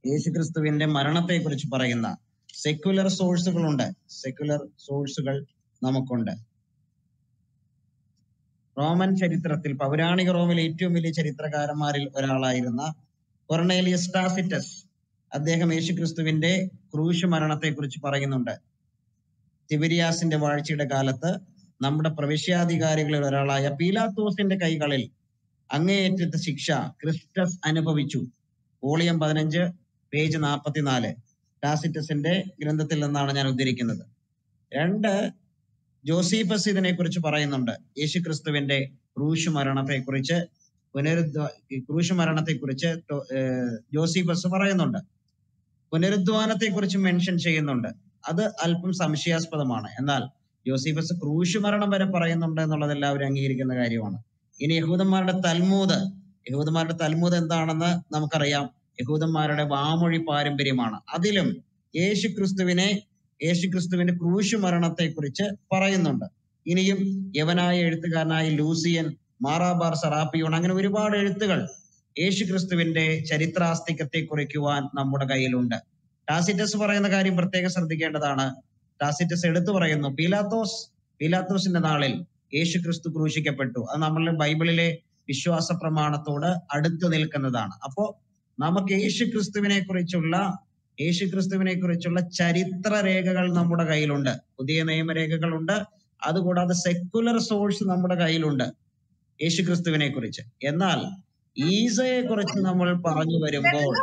യേശുക്രിസ്തുവിന്റെ മരണത്തെ കുറിച്ച് പറയുന്ന സെക്യുലർ സോഴ്സുകളുണ്ട് സെക്യുലർ സോഴ്സുകൾ നമുക്കുണ്ട് റോമൻ ചരിത്രത്തിൽ പൗരാണിക റോമിലെ ഏറ്റവും വലിയ ചരിത്രകാരന്മാരിൽ ഒരാളായിരുന്ന കൊർണേലിയസ് ടാസിറ്റസ് അദ്ദേഹം യേശുക്രിസ്തുവിന്റെ ക്രൂശ് മരണത്തെ കുറിച്ച് പറയുന്നുണ്ട് തിബിരിയാസിന്റെ വാഴ്ചയുടെ കാലത്ത് നമ്മുടെ പ്രവിശ്യാധികാരികളിൽ ഒരാളായ പീലാത്തോസിന്റെ കൈകളിൽ അങ്ങേയറ്റത്തെ ശിക്ഷ ക്രിസ്റ്റസ് അനുഭവിച്ചു വോളിയം പതിനഞ്ച് പേജ് നാൽപ്പത്തിനാല് ടാസിറ്റസിന്റെ ഗ്രന്ഥത്തിൽ നിന്നാണ് ഞാൻ ഉദ്ധരിക്കുന്നത് രണ്ട് ജോസീഫസ് ഇതിനെ കുറിച്ച് പറയുന്നുണ്ട് യേശുക്രിസ്തുവിന്റെ ക്രൂശ് മരണത്തെ കുറിച്ച് പുനരുദ്ധ ക്രൂശ് മരണത്തെ കുറിച്ച് ജോസീഫസ് പറയുന്നുണ്ട് പുനരുദ്ധാനത്തെ കുറിച്ച് മെൻഷൻ ചെയ്യുന്നുണ്ട് അത് അല്പം സംശയാസ്പദമാണ് എന്നാൽ ജോസീഫസ് ക്രൂശ് മരണം വരെ പറയുന്നുണ്ട് എന്നുള്ളത് എല്ലാവരും അംഗീകരിക്കുന്ന കാര്യമാണ് ഇനി യഹൂദന്മാരുടെ തൽമൂത് യഹൂദന്മാരുടെ തൽമൂത് എന്താണെന്ന് നമുക്കറിയാം യഹൂദന്മാരുടെ വാമൊഴി പാരമ്പര്യമാണ് അതിലും യേശുക്രിസ്തുവിനെ യേശുക്രിസ്തുവിന്റെ ക്രൂശ് മരണത്തെ കുറിച്ച് പറയുന്നുണ്ട് ഇനിയും യവനായ എഴുത്തുകാരനായ ലൂസിയൻ മാറാബാർ സറാപ്പിയോൺ അങ്ങനെ ഒരുപാട് എഴുത്തുകൾ യേശുക്രിസ്തുവിന്റെ ചരിത്രാസ്തികത്തെ കുറിക്കുവാൻ നമ്മുടെ കയ്യിലുണ്ട് ടാസിറ്റസ് പറയുന്ന കാര്യം പ്രത്യേകം ശ്രദ്ധിക്കേണ്ടതാണ് ടാസിറ്റസ് എടുത്തു പറയുന്നു പീലാത്തോസ് പീലാത്തോസിന്റെ നാളിൽ യേശുക്രിസ്തു ക്രൂശിക്കപ്പെട്ടു അത് നമ്മളുടെ ബൈബിളിലെ വിശ്വാസ പ്രമാണത്തോട് അടുത്തു നിൽക്കുന്നതാണ് അപ്പോ നമുക്ക് യേശുക്രിസ്തുവിനെ കുറിച്ചുള്ള യേശുക്രിസ്തുവിനെ കുറിച്ചുള്ള ചരിത്ര രേഖകൾ നമ്മുടെ കയ്യിലുണ്ട് പുതിയ നിയമരേഖകളുണ്ട് അതുകൂടാതെ സെക്കുലർ സോഴ്സ് നമ്മുടെ കയ്യിലുണ്ട് യേശുക്രിസ്തുവിനെ കുറിച്ച് എന്നാൽ ഈസയെ കുറിച്ച് നമ്മൾ പറഞ്ഞു വരുമ്പോൾ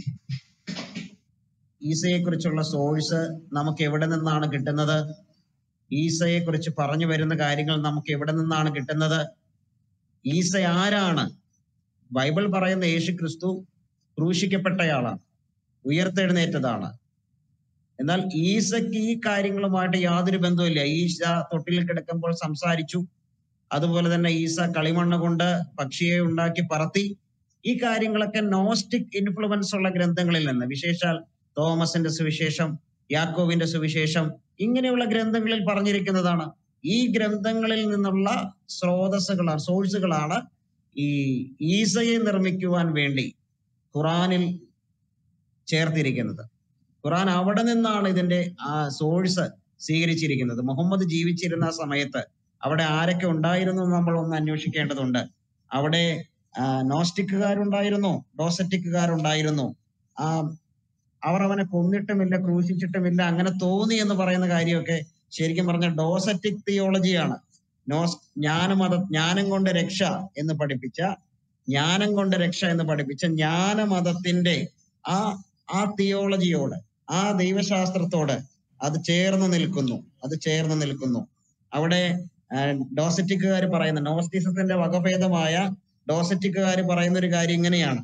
ഈസയെ കുറിച്ചുള്ള സോഴ്സ് നമുക്ക് എവിടെ നിന്നാണ് കിട്ടുന്നത് ഈസയെ കുറിച്ച് പറഞ്ഞു വരുന്ന കാര്യങ്ങൾ നമുക്ക് എവിടെ നിന്നാണ് കിട്ടുന്നത് ഈസ ആരാണ് ബൈബിൾ പറയുന്ന യേശു ക്രിസ്തു ക്രൂശിക്കപ്പെട്ടയാളാണ് ഉയർത്തെഴുന്നേറ്റതാണ് എന്നാൽ ഈസയ്ക്ക് ഈ കാര്യങ്ങളുമായിട്ട് യാതൊരു ബന്ധവുമില്ല ഈശ തൊട്ടിൽ കിടക്കുമ്പോൾ സംസാരിച്ചു അതുപോലെ തന്നെ ഈസ കളിമണ്ണ് കൊണ്ട് പക്ഷിയെ ഉണ്ടാക്കി പറത്തി ഈ കാര്യങ്ങളൊക്കെ നോസ്റ്റിക് ഇൻഫ്ലുവൻസ് ഉള്ള ഗ്രന്ഥങ്ങളിൽ നിന്ന് വിശേഷാൽ തോമസിന്റെ സുവിശേഷം യാക്കോവിന്റെ സുവിശേഷം ഇങ്ങനെയുള്ള ഗ്രന്ഥങ്ങളിൽ പറഞ്ഞിരിക്കുന്നതാണ് ഈ ഗ്രന്ഥങ്ങളിൽ നിന്നുള്ള സ്രോതസ്സുകളാണ് സോഴ്സുകളാണ് ഈ ഈസയെ നിർമ്മിക്കുവാൻ വേണ്ടി ഖുറാനിൽ ചേർത്തിരിക്കുന്നത് ഖുറാൻ അവിടെ നിന്നാണ് ഇതിന്റെ ആ സോഴ്സ് സ്വീകരിച്ചിരിക്കുന്നത് മുഹമ്മദ് ജീവിച്ചിരുന്ന ആ സമയത്ത് അവിടെ ആരൊക്കെ ഉണ്ടായിരുന്നു എന്ന് നമ്മൾ ഒന്ന് അന്വേഷിക്കേണ്ടതുണ്ട് അവിടെ നോസ്റ്റിക്കുകാരുണ്ടായിരുന്നു ഡോസറ്റിക്കുകാരുണ്ടായിരുന്നു ആ അവർ അവനെ കൊന്നിട്ടുമില്ല ക്രൂശിച്ചിട്ടുമില്ല അങ്ങനെ തോന്നി എന്ന് പറയുന്ന കാര്യമൊക്കെ ശരിക്കും പറഞ്ഞ ഡോസറ്റിക് തിയോളജിയാണ് നോസ് ജ്ഞാനമത ജ്ഞാനം കൊണ്ട് രക്ഷ എന്ന് പഠിപ്പിച്ച ജ്ഞാനം കൊണ്ട് രക്ഷ എന്ന് പഠിപ്പിച്ച ജ്ഞാനമതത്തിന്റെ ആ ആ തിയോളജിയോട് ആ ദൈവശാസ്ത്രത്തോട് അത് ചേർന്ന് നിൽക്കുന്നു അത് ചേർന്ന് നിൽക്കുന്നു അവിടെ ഡോസറ്റിക്കുകാർ പറയുന്ന നോസ്റ്റിസത്തിന്റെ വകഭേദമായ ഡോസറ്റിക്കുകാർ പറയുന്ന ഒരു കാര്യം ഇങ്ങനെയാണ്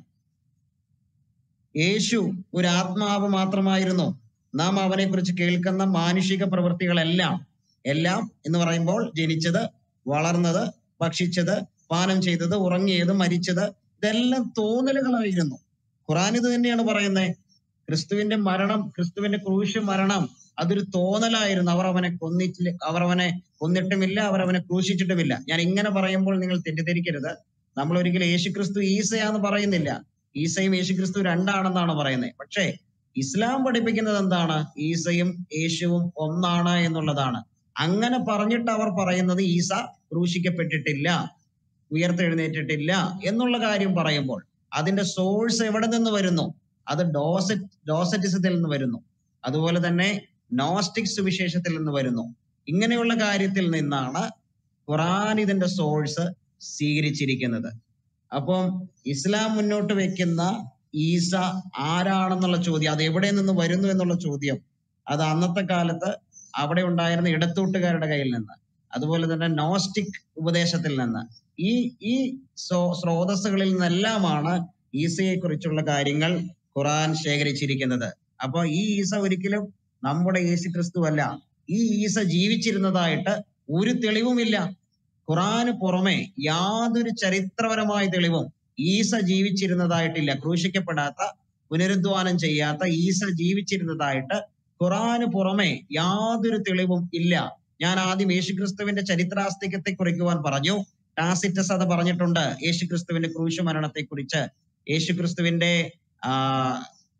യേശു ഒരു ആത്മാവ് മാത്രമായിരുന്നു നാം അവനെ കുറിച്ച് കേൾക്കുന്ന മാനുഷിക പ്രവൃത്തികളെല്ലാം എല്ലാം എന്ന് പറയുമ്പോൾ ജനിച്ചത് വളർന്നത് ഭക്ഷിച്ചത് പാനം ചെയ്തത് ഉറങ്ങിയത് മരിച്ചത് ഇതെല്ലാം തോന്നലുകളായിരുന്നു ഖുറാൻ ഇത് തന്നെയാണ് പറയുന്നത് ക്രിസ്തുവിന്റെ മരണം ക്രിസ്തുവിന്റെ ക്രൂശ് മരണം അതൊരു തോന്നലായിരുന്നു അവർ അവനെ കൊന്നിട്ടില്ല അവർ അവനെ കൊന്നിട്ടുമില്ല അവർ അവനെ ക്രൂശിച്ചിട്ടുമില്ല ഞാൻ ഇങ്ങനെ പറയുമ്പോൾ നിങ്ങൾ തെറ്റിദ്ധരിക്കരുത് നമ്മൾ ഒരിക്കലും യേശുക്രിസ്തു ഈസയാന്ന് പറയുന്നില്ല ഈസയും യേശുക്രിസ്തു രണ്ടാണെന്നാണ് പറയുന്നത് പക്ഷേ ഇസ്ലാം പഠിപ്പിക്കുന്നത് എന്താണ് ഈസയും യേശുവും ഒന്നാണ് എന്നുള്ളതാണ് അങ്ങനെ പറഞ്ഞിട്ട് അവർ പറയുന്നത് ഈസ ക്രൂശിക്കപ്പെട്ടിട്ടില്ല ഉയർത്തെഴുന്നേറ്റിട്ടില്ല എന്നുള്ള കാര്യം പറയുമ്പോൾ അതിന്റെ സോഴ്സ് എവിടെ നിന്ന് വരുന്നു അത് ഡോസറ്റ് ഡോസറ്റിസത്തിൽ നിന്ന് വരുന്നു അതുപോലെ തന്നെ നോസ്റ്റിക് സുവിശേഷത്തിൽ നിന്ന് വരുന്നു ഇങ്ങനെയുള്ള കാര്യത്തിൽ നിന്നാണ് ഖുറാൻ ഇതിന്റെ സോഴ്സ് സ്വീകരിച്ചിരിക്കുന്നത് അപ്പം ഇസ്ലാം മുന്നോട്ട് വെക്കുന്ന ഈസ ആരാണെന്നുള്ള ചോദ്യം അത് എവിടെ നിന്ന് വരുന്നു എന്നുള്ള ചോദ്യം അത് അന്നത്തെ കാലത്ത് അവിടെ ഉണ്ടായിരുന്ന ഇടത്തൂട്ടുകാരുടെ കയ്യിൽ നിന്ന് അതുപോലെ തന്നെ നോസ്റ്റിക് ഉപദേശത്തിൽ നിന്ന് ഈ ഈ സ്രോതസ്സുകളിൽ നിന്നെല്ലാമാണ് ഈസയെ കുറിച്ചുള്ള കാര്യങ്ങൾ ഖുറാൻ ശേഖരിച്ചിരിക്കുന്നത് അപ്പൊ ഈ ഈസ ഒരിക്കലും നമ്മുടെ യേശു ക്രിസ്തു അല്ല ഈ ഈസ ജീവിച്ചിരുന്നതായിട്ട് ഒരു തെളിവുമില്ല ഖുറാന് പുറമെ യാതൊരു ചരിത്രപരമായ തെളിവും ഈസ ജീവിച്ചിരുന്നതായിട്ടില്ല ക്രൂശിക്കപ്പെടാത്ത പുനരുദ്ധാനം ചെയ്യാത്ത ഈസ ജീവിച്ചിരുന്നതായിട്ട് ഖുറാന് പുറമെ യാതൊരു തെളിവും ഇല്ല ഞാൻ ആദ്യം യേശുക്രിസ്തുവിന്റെ ചരിത്രാസ്തികത്തെ കുറിക്കുവാൻ പറഞ്ഞു ടാസിറ്റസ് അത് പറഞ്ഞിട്ടുണ്ട് യേശുക്രിസ്തുവിന്റെ ക്രൂശ് മരണത്തെ കുറിച്ച് യേശുക്രിസ്തുവിന്റെ ആ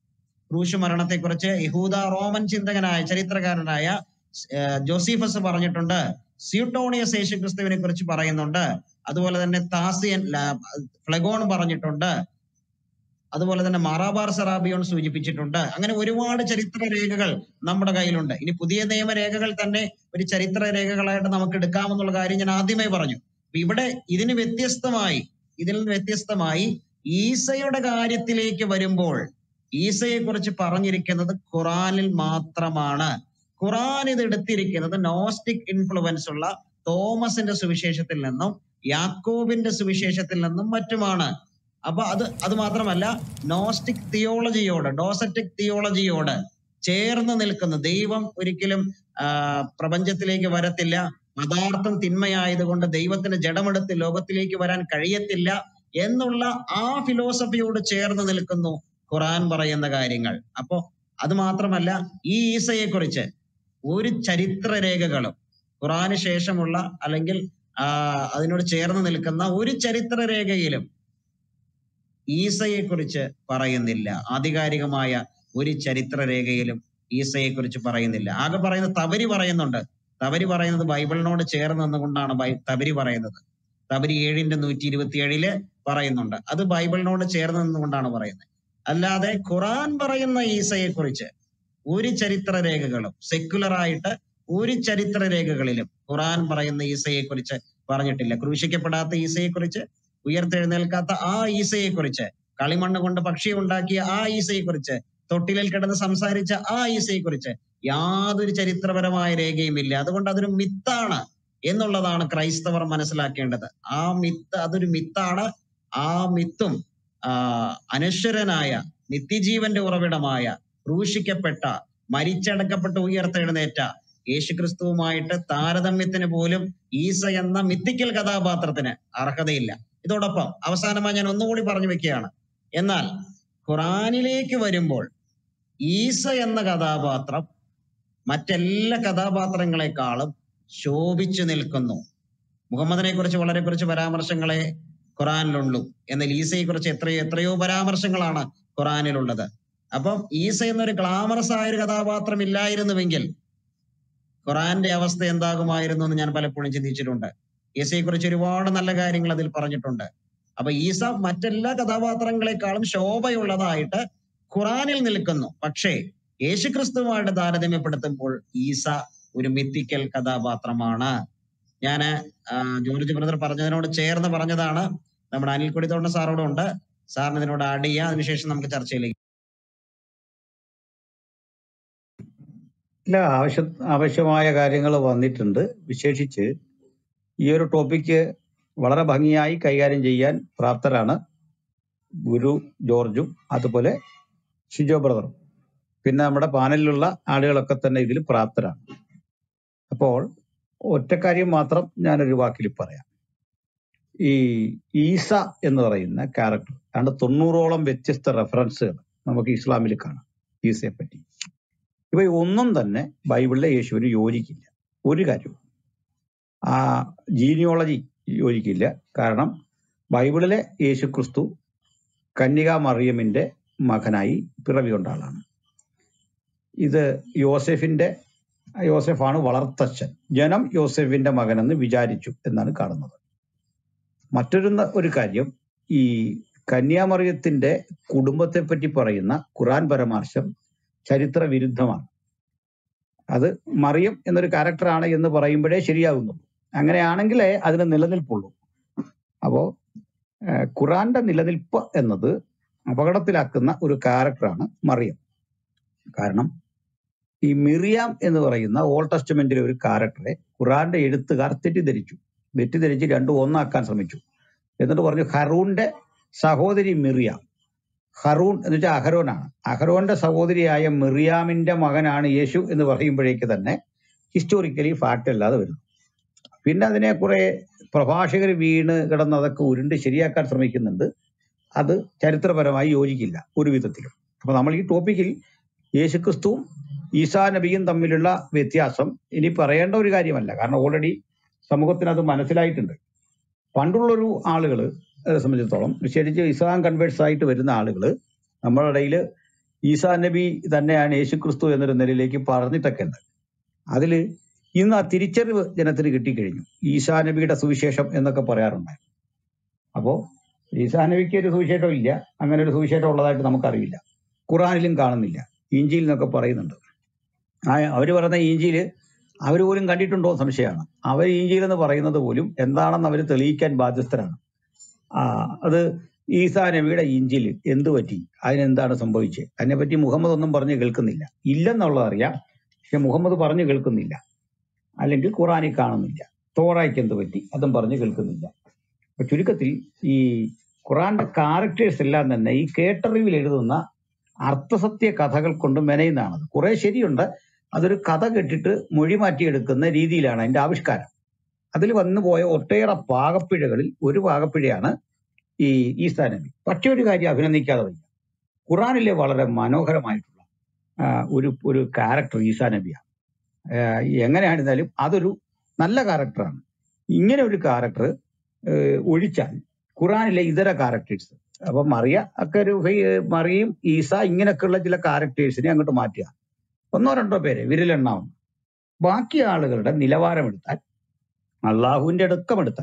ക്രൂശ് മരണത്തെക്കുറിച്ച് യഹൂദ റോമൻ ചിന്തകനായ ചരിത്രകാരനായ ഏഹ്, ജോസീഫസ് പറഞ്ഞിട്ടുണ്ട് സ്യൂട്ടോണിയസ് യേശു ക്രിസ്തുവിനെ കുറിച്ച് പറയുന്നുണ്ട് അതുപോലെ തന്നെ താസിയൻ ലാ- ഫ്ലെഗോൺ പറഞ്ഞിട്ടുണ്ട് അതുപോലെ തന്നെ മാറാബാർ സറാബിയോൺ സൂചിപ്പിച്ചിട്ടുണ്ട് അങ്ങനെ ഒരുപാട് ചരിത്ര രേഖകൾ നമ്മുടെ കയ്യിലുണ്ട് ഇനി പുതിയ നിയമരേഖകൾ തന്നെ ഒരു ചരിത്ര രേഖകളായിട്ട് നമുക്ക് എടുക്കാമെന്നുള്ള കാര്യം ഞാൻ ആദ്യമേ പറഞ്ഞു അപ്പൊ ഇവിടെ ഇതിന് വ്യത്യസ്തമായി ഇതിൽ നിന്ന് വ്യത്യസ്തമായി ഈസയുടെ കാര്യത്തിലേക്ക് വരുമ്പോൾ ഈസയെ കുറിച്ച് പറഞ്ഞിരിക്കുന്നത് ഖുറാനിൽ മാത്രമാണ് ഖുറാൻ ഇത് എടുത്തിരിക്കുന്നത് നോസ്റ്റിക് ഇൻഫ്ലുവൻസ് ഉള്ള തോമസിന്റെ സുവിശേഷത്തിൽ നിന്നും യാക്കോബിന്റെ സുവിശേഷത്തിൽ നിന്നും മറ്റുമാണ് അപ്പൊ അത് അത് മാത്രമല്ല നോസ്റ്റിക് തിയോളജിയോട് ഡോസറ്റിക് തിയോളജിയോട് ചേർന്ന് നിൽക്കുന്ന ദൈവം ഒരിക്കലും ആ, പ്രപഞ്ചത്തിലേക്ക് വരത്തില്ല പദാർത്ഥം തിന്മയായതുകൊണ്ട് ദൈവത്തിന് ജഡമെടുത്ത് ലോകത്തിലേക്ക് വരാൻ കഴിയത്തില്ല എന്നുള്ള ആ ഫിലോസഫിയോട് ചേർന്ന് നിൽക്കുന്നു ഖുറാൻ പറയുന്ന കാര്യങ്ങൾ അപ്പോ അത് മാത്രമല്ല ഈ ഈസയെ കുറിച്ച് ഒരു ചരിത്ര രേഖകളും ഖുറാന് ശേഷമുള്ള അല്ലെങ്കിൽ ആ, അതിനോട് ചേർന്ന് നിൽക്കുന്ന ഒരു ചരിത്ര രേഖയിലും ഈസയെ കുറിച്ച് പറയുന്നില്ല ആധികാരികമായ ഒരു ചരിത്ര രേഖയിലും ഈസയെ കുറിച്ച് പറയുന്നില്ല ആകെ പറയുന്നത് തവരി പറയുന്നുണ്ട് തവരി പറയുന്നത് ബൈബിളിനോട് ചേർന്ന് നിന്നുകൊണ്ടാണ് ബൈ തവരി പറയുന്നത് തവരി ഏഴിന്റെ നൂറ്റി ഇരുപത്തി ഏഴില് പറയുന്നുണ്ട് അത് ബൈബിളിനോട് ചേർന്ന് നിന്നുകൊണ്ടാണ് പറയുന്നത് അല്ലാതെ ഖുറാൻ പറയുന്ന ഈസയെ കുറിച്ച് ഒരു ചരിത്ര രേഖകളും സെക്യുലർ ആയിട്ട് ഒരു ചരിത്ര രേഖകളിലും ഖുറാൻ പറയുന്ന ഈസയെ കുറിച്ച് പറഞ്ഞിട്ടില്ല ക്രൂശിക്കപ്പെടാത്ത ഈസയെ കുറിച്ച് ഉയർത്തെഴുന്നേൽക്കാത്ത ആ ഈസയെ കുറിച്ച് കളിമണ്ണ് കൊണ്ട് പക്ഷി ഉണ്ടാക്കിയ ആ ഈസയെ കുറിച്ച് തൊട്ടിലിൽ കിടന്ന് സംസാരിച്ച ആ ഈസയെ കുറിച്ച് യാതൊരു ചരിത്രപരമായ രേഖയും ഇല്ല അതുകൊണ്ട് അതൊരു മിത്താണ് എന്നുള്ളതാണ് ക്രൈസ്തവർ മനസ്സിലാക്കേണ്ടത് ആ മിത്ത് അതൊരു മിത്താണ് ആ മിത്തും ആ അനശ്വരനായ നിത്യജീവന്റെ ഉറവിടമായ ക്രൂശിക്കപ്പെട്ട മരിച്ചടക്കപ്പെട്ട് ഉയർത്തെഴുന്നേറ്റ യേശുക്രിസ്തുവുമായിട്ട് താരതമ്യത്തിന് പോലും ഈസ എന്ന മിത്തിക്കൽ കഥാപാത്രത്തിന് അർഹതയില്ല ഇതോടൊപ്പം അവസാനമായി ഞാൻ ഒന്നുകൂടി പറഞ്ഞു വെക്കുകയാണ് എന്നാൽ ഖുറാനിലേക്ക് വരുമ്പോൾ ഈസ എന്ന കഥാപാത്രം മറ്റെല്ലാ കഥാപാത്രങ്ങളെക്കാളും ശോഭിച്ചു നിൽക്കുന്നു മുഹമ്മദിനെ കുറിച്ച് വളരെ കുറച്ച് പരാമർശങ്ങളെ ഖുറാനിലുള്ളൂ എന്നാൽ ഈസയെ കുറിച്ച് എത്രയോ എത്രയോ പരാമർശങ്ങളാണ് ഖുറാനിലുള്ളത് അപ്പം ഈസ എന്നൊരു ഗ്ലാമറസ് ആയ ഒരു കഥാപാത്രം ഇല്ലായിരുന്നുവെങ്കിൽ ഖുറാന്റെ അവസ്ഥ എന്താകുമായിരുന്നു എന്ന് ഞാൻ പലപ്പോഴും ചിന്തിച്ചിട്ടുണ്ട് ഈസയെ കുറിച്ച് ഒരുപാട് നല്ല കാര്യങ്ങൾ അതിൽ പറഞ്ഞിട്ടുണ്ട് അപ്പൊ ഈസ മറ്റെല്ലാ കഥാപാത്രങ്ങളെക്കാളും ശോഭയുള്ളതായിട്ട് ഖുറാനിൽ നിൽക്കുന്നു പക്ഷേ യേശുക്രിസ്തുവുമായിട്ട് താരതമ്യപ്പെടുത്തുമ്പോൾ ഈസ ഒരു മിത്തിക്കൽ കഥാപാത്രമാണ് ഞാൻ ജോർജ് ബ്രദർ പറഞ്ഞതിനോട് ചേർന്ന് പറഞ്ഞതാണ് നമ്മുടെ അനിൽ കൊടിത്തോണ്ട സാറോടും ഉണ്ട് സാറിന് ഇതിനോട് ആഡ് ചെയ്യാം അതിനുശേഷം നമുക്ക് ചർച്ചയിലേക്ക് ഇല്ല ആവശ്യ ആവശ്യമായ കാര്യങ്ങൾ വന്നിട്ടുണ്ട് വിശേഷിച്ച് ഈ ഒരു ടോപ്പിക്ക് വളരെ ഭംഗിയായി കൈകാര്യം ചെയ്യാൻ പ്രാപ്തരാണ് ഗുരു ജോർജും അതുപോലെ ഷിജോ ബ്രദറും പിന്നെ നമ്മുടെ പാനലിലുള്ള ആളുകളൊക്കെ തന്നെ ഇതിൽ പ്രാപ്തരാണ് അപ്പോൾ ഒറ്റ കാര്യം മാത്രം ഞാനൊരു വാക്കിൽ പറയാം ഈ ഈസ എന്ന് പറയുന്ന ക്യാരക്ടർ അതാണ്ട് തൊണ്ണൂറോളം വ്യത്യസ്ത റെഫറൻസുകൾ നമുക്ക് ഇസ്ലാമിൽ കാണാം ഈസയെ പറ്റി ഇവ ഒന്നും തന്നെ ബൈബിളിലെ യേശുവിന് യോജിക്കില്ല ഒരു കാര്യവും ആ ജീനിയോളജി യോജിക്കില്ല കാരണം ബൈബിളിലെ യേശു ക്രിസ്തു കന്യക മറിയമിന്റെ മകനായി പിറവി കൊണ്ട ആളാണ് ഇത് യോസെഫിന്റെ യോസെഫാണ് വളർത്തച്ഛൻ ജനം യോസെഫിന്റെ മകനെന്ന് വിചാരിച്ചു എന്നാണ് കാണുന്നത് മറ്റൊരു ന- ഒരു കാര്യം ഈ കന്യാമറിയത്തിന്റെ കുടുംബത്തെ പറ്റി പറയുന്ന ഖുറാൻ പരാമർശം ചരിത്ര വിരുദ്ധമാണ് അത് മറിയം എന്നൊരു ക്യാരക്ടറാണ് എന്ന് പറയുമ്പോഴേ ശരിയാകുന്നുള്ളൂ അങ്ങനെയാണെങ്കിലേ അതിന് നിലനിൽപ്പുള്ളൂ അപ്പോ ഏഹ്, ഖുറാന്റെ നിലനിൽപ്പ് എന്നത് അപകടത്തിലാക്കുന്ന ഒരു ക്യാരക്ടറാണ് മറിയം കാരണം ഈ മിറിയാം എന്ന് പറയുന്ന ഓൾഡ് ടെസ്റ്റമെന്റിലെ ഒരു ക്യാരക്ടറെ ഖുറാന്റെ എഴുത്തുകാർ തെറ്റിദ്ധരിച്ചു തെറ്റിദ്ധരിച്ച് രണ്ടും ഒന്നാക്കാൻ ശ്രമിച്ചു എന്നിട്ട് പറഞ്ഞു ഹറൂന്റെ സഹോദരി മിറിയാം ഹറൂൺ എന്ന് വെച്ചാൽ അഹരോനാണ് അഹരോന്റെ സഹോദരിയായ മിറിയാമിന്റെ മകനാണ് യേശു എന്ന് പറയുമ്പോഴേക്ക് തന്നെ ഹിസ്റ്റോറിക്കലി ഫാക്ട് അല്ലാതെ വരുന്നു പിന്നെ അതിനെ കുറെ പ്രഭാഷകർ വീണ് കിടന്ന് അതൊക്കെ ഉരുണ്ട് ശരിയാക്കാൻ ശ്രമിക്കുന്നുണ്ട് അത് ചരിത്രപരമായി യോജിക്കില്ല ഒരു വിധത്തിലും അപ്പൊ നമ്മൾ ഈ ടോപ്പിക്കിൽ യേശുക്രിസ്തുവും ഈസാ നബിയും തമ്മിലുള്ള വ്യത്യാസം ഇനി പറയേണ്ട ഒരു കാര്യമല്ല കാരണം ഓൾറെഡി സമൂഹത്തിന് അത് മനസ്സിലായിട്ടുണ്ട് പണ്ടുള്ളൊരു ആളുകൾ സംബന്ധിച്ചിടത്തോളം വിശേഷിച്ച് ഇസ്ലാം കൺവേഴ്സ് ആയിട്ട് വരുന്ന ആളുകൾ നമ്മുടെ ഇടയിൽ ഈസാ നബി തന്നെയാണ് യേശുക്രിസ്തു എന്നൊരു നിലയിലേക്ക് പറഞ്ഞിട്ടൊക്കെ ഉണ്ട് അതിൽ ഇന്ന് ആ തിരിച്ചറിവ് ജനത്തിന് കിട്ടിക്കഴിഞ്ഞു ഈസാ നബിയുടെ സുവിശേഷം എന്നൊക്കെ പറയാറുണ്ട് അപ്പോ ഈസാ നബിക്ക് ഒരു സുവിശേഷം ഇല്ല അങ്ങനെ ഒരു സുവിശേഷം ഉള്ളതായിട്ട് നമുക്കറിയില്ല ഖുറാനിലും കാണുന്നില്ല ഇഞ്ചിയിൽ നിന്നൊക്കെ പറയുന്നുണ്ട് ആ അവര് പറയുന്ന ഈഞ്ചിയില് അവർ പോലും കണ്ടിട്ടുണ്ടോ സംശയമാണ് അവർ ഈഞ്ചിയിൽ എന്ന് പറയുന്നത് പോലും എന്താണെന്ന് അവർ തെളിയിക്കാൻ ബാധ്യസ്ഥരാണ് ആ അത് ഈസാ നബിയുടെ ഇഞ്ചിൽ എന്ത് പറ്റി അതിനെന്താണ് സംഭവിച്ചത് അതിനെപ്പറ്റി മുഹമ്മദ് ഒന്നും പറഞ്ഞു കേൾക്കുന്നില്ല ഇല്ലെന്നുള്ളത് അറിയാം പക്ഷെ മുഹമ്മദ് പറഞ്ഞു കേൾക്കുന്നില്ല അല്ലെങ്കിൽ ഖുറാനിൽ കാണുന്നില്ല തോറായ്ക്ക് എന്ത് പറ്റി അതും പറഞ്ഞു കേൾക്കുന്നില്ല അപ്പൊ ചുരുക്കത്തിൽ ഈ ഖുറാന്റെ ക്യാരക്ടേഴ്സ് എല്ലാം തന്നെ ഈ കേട്ടറിവിൽ എഴുതുന്ന അർത്ഥസത്യ കഥകൾ കൊണ്ട് മെനയുന്നതാണത് കുറെ ശരിയുണ്ട് അതൊരു കഥ കെട്ടിട്ട് മൊഴി മാറ്റിയെടുക്കുന്ന രീതിയിലാണ് അതിന്റെ ആവിഷ്കാരം അതിൽ വന്നു പോയ ഒട്ടേറെ പാകപ്പിഴകളിൽ ഒരു പാകപ്പിഴയാണ് ഈ ഈസാ നബി പക്ഷെ ഒരു കാര്യം അഭിനന്ദിക്കാതെ വയ്യ ഖുറാനിലെ വളരെ മനോഹരമായിട്ടുള്ള ആ, ഒരു ഒരു ക്യാരക്ടർ ഈസാ നബിയാണ് ആ, എങ്ങനെയായിരുന്നാലും അതൊരു നല്ല ക്യാരക്ടറാണ് ഇങ്ങനെ ഒരു ക്യാരക്ടർ ഒഴിച്ചാൽ ഖുറാനിലെ ഇതര ക്യാരക്ടേഴ്സ് അപ്പൊ മറിയ ഒക്കെ ഒരു ഫെ- മറിയും ഈസ ഇങ്ങനെയൊക്കെയുള്ള ചില ക്യാരക്ടേഴ്സിനെ അങ്ങോട്ട് മാറ്റുക ഒന്നോ രണ്ടോ പേര് വിരലെണ്ണാവുന്ന ബാക്കി ആളുകളുടെ നിലവാരം എടുത്താൽ അള്ളാഹുവിന്റെ അടുക്കം എടുത്താൽ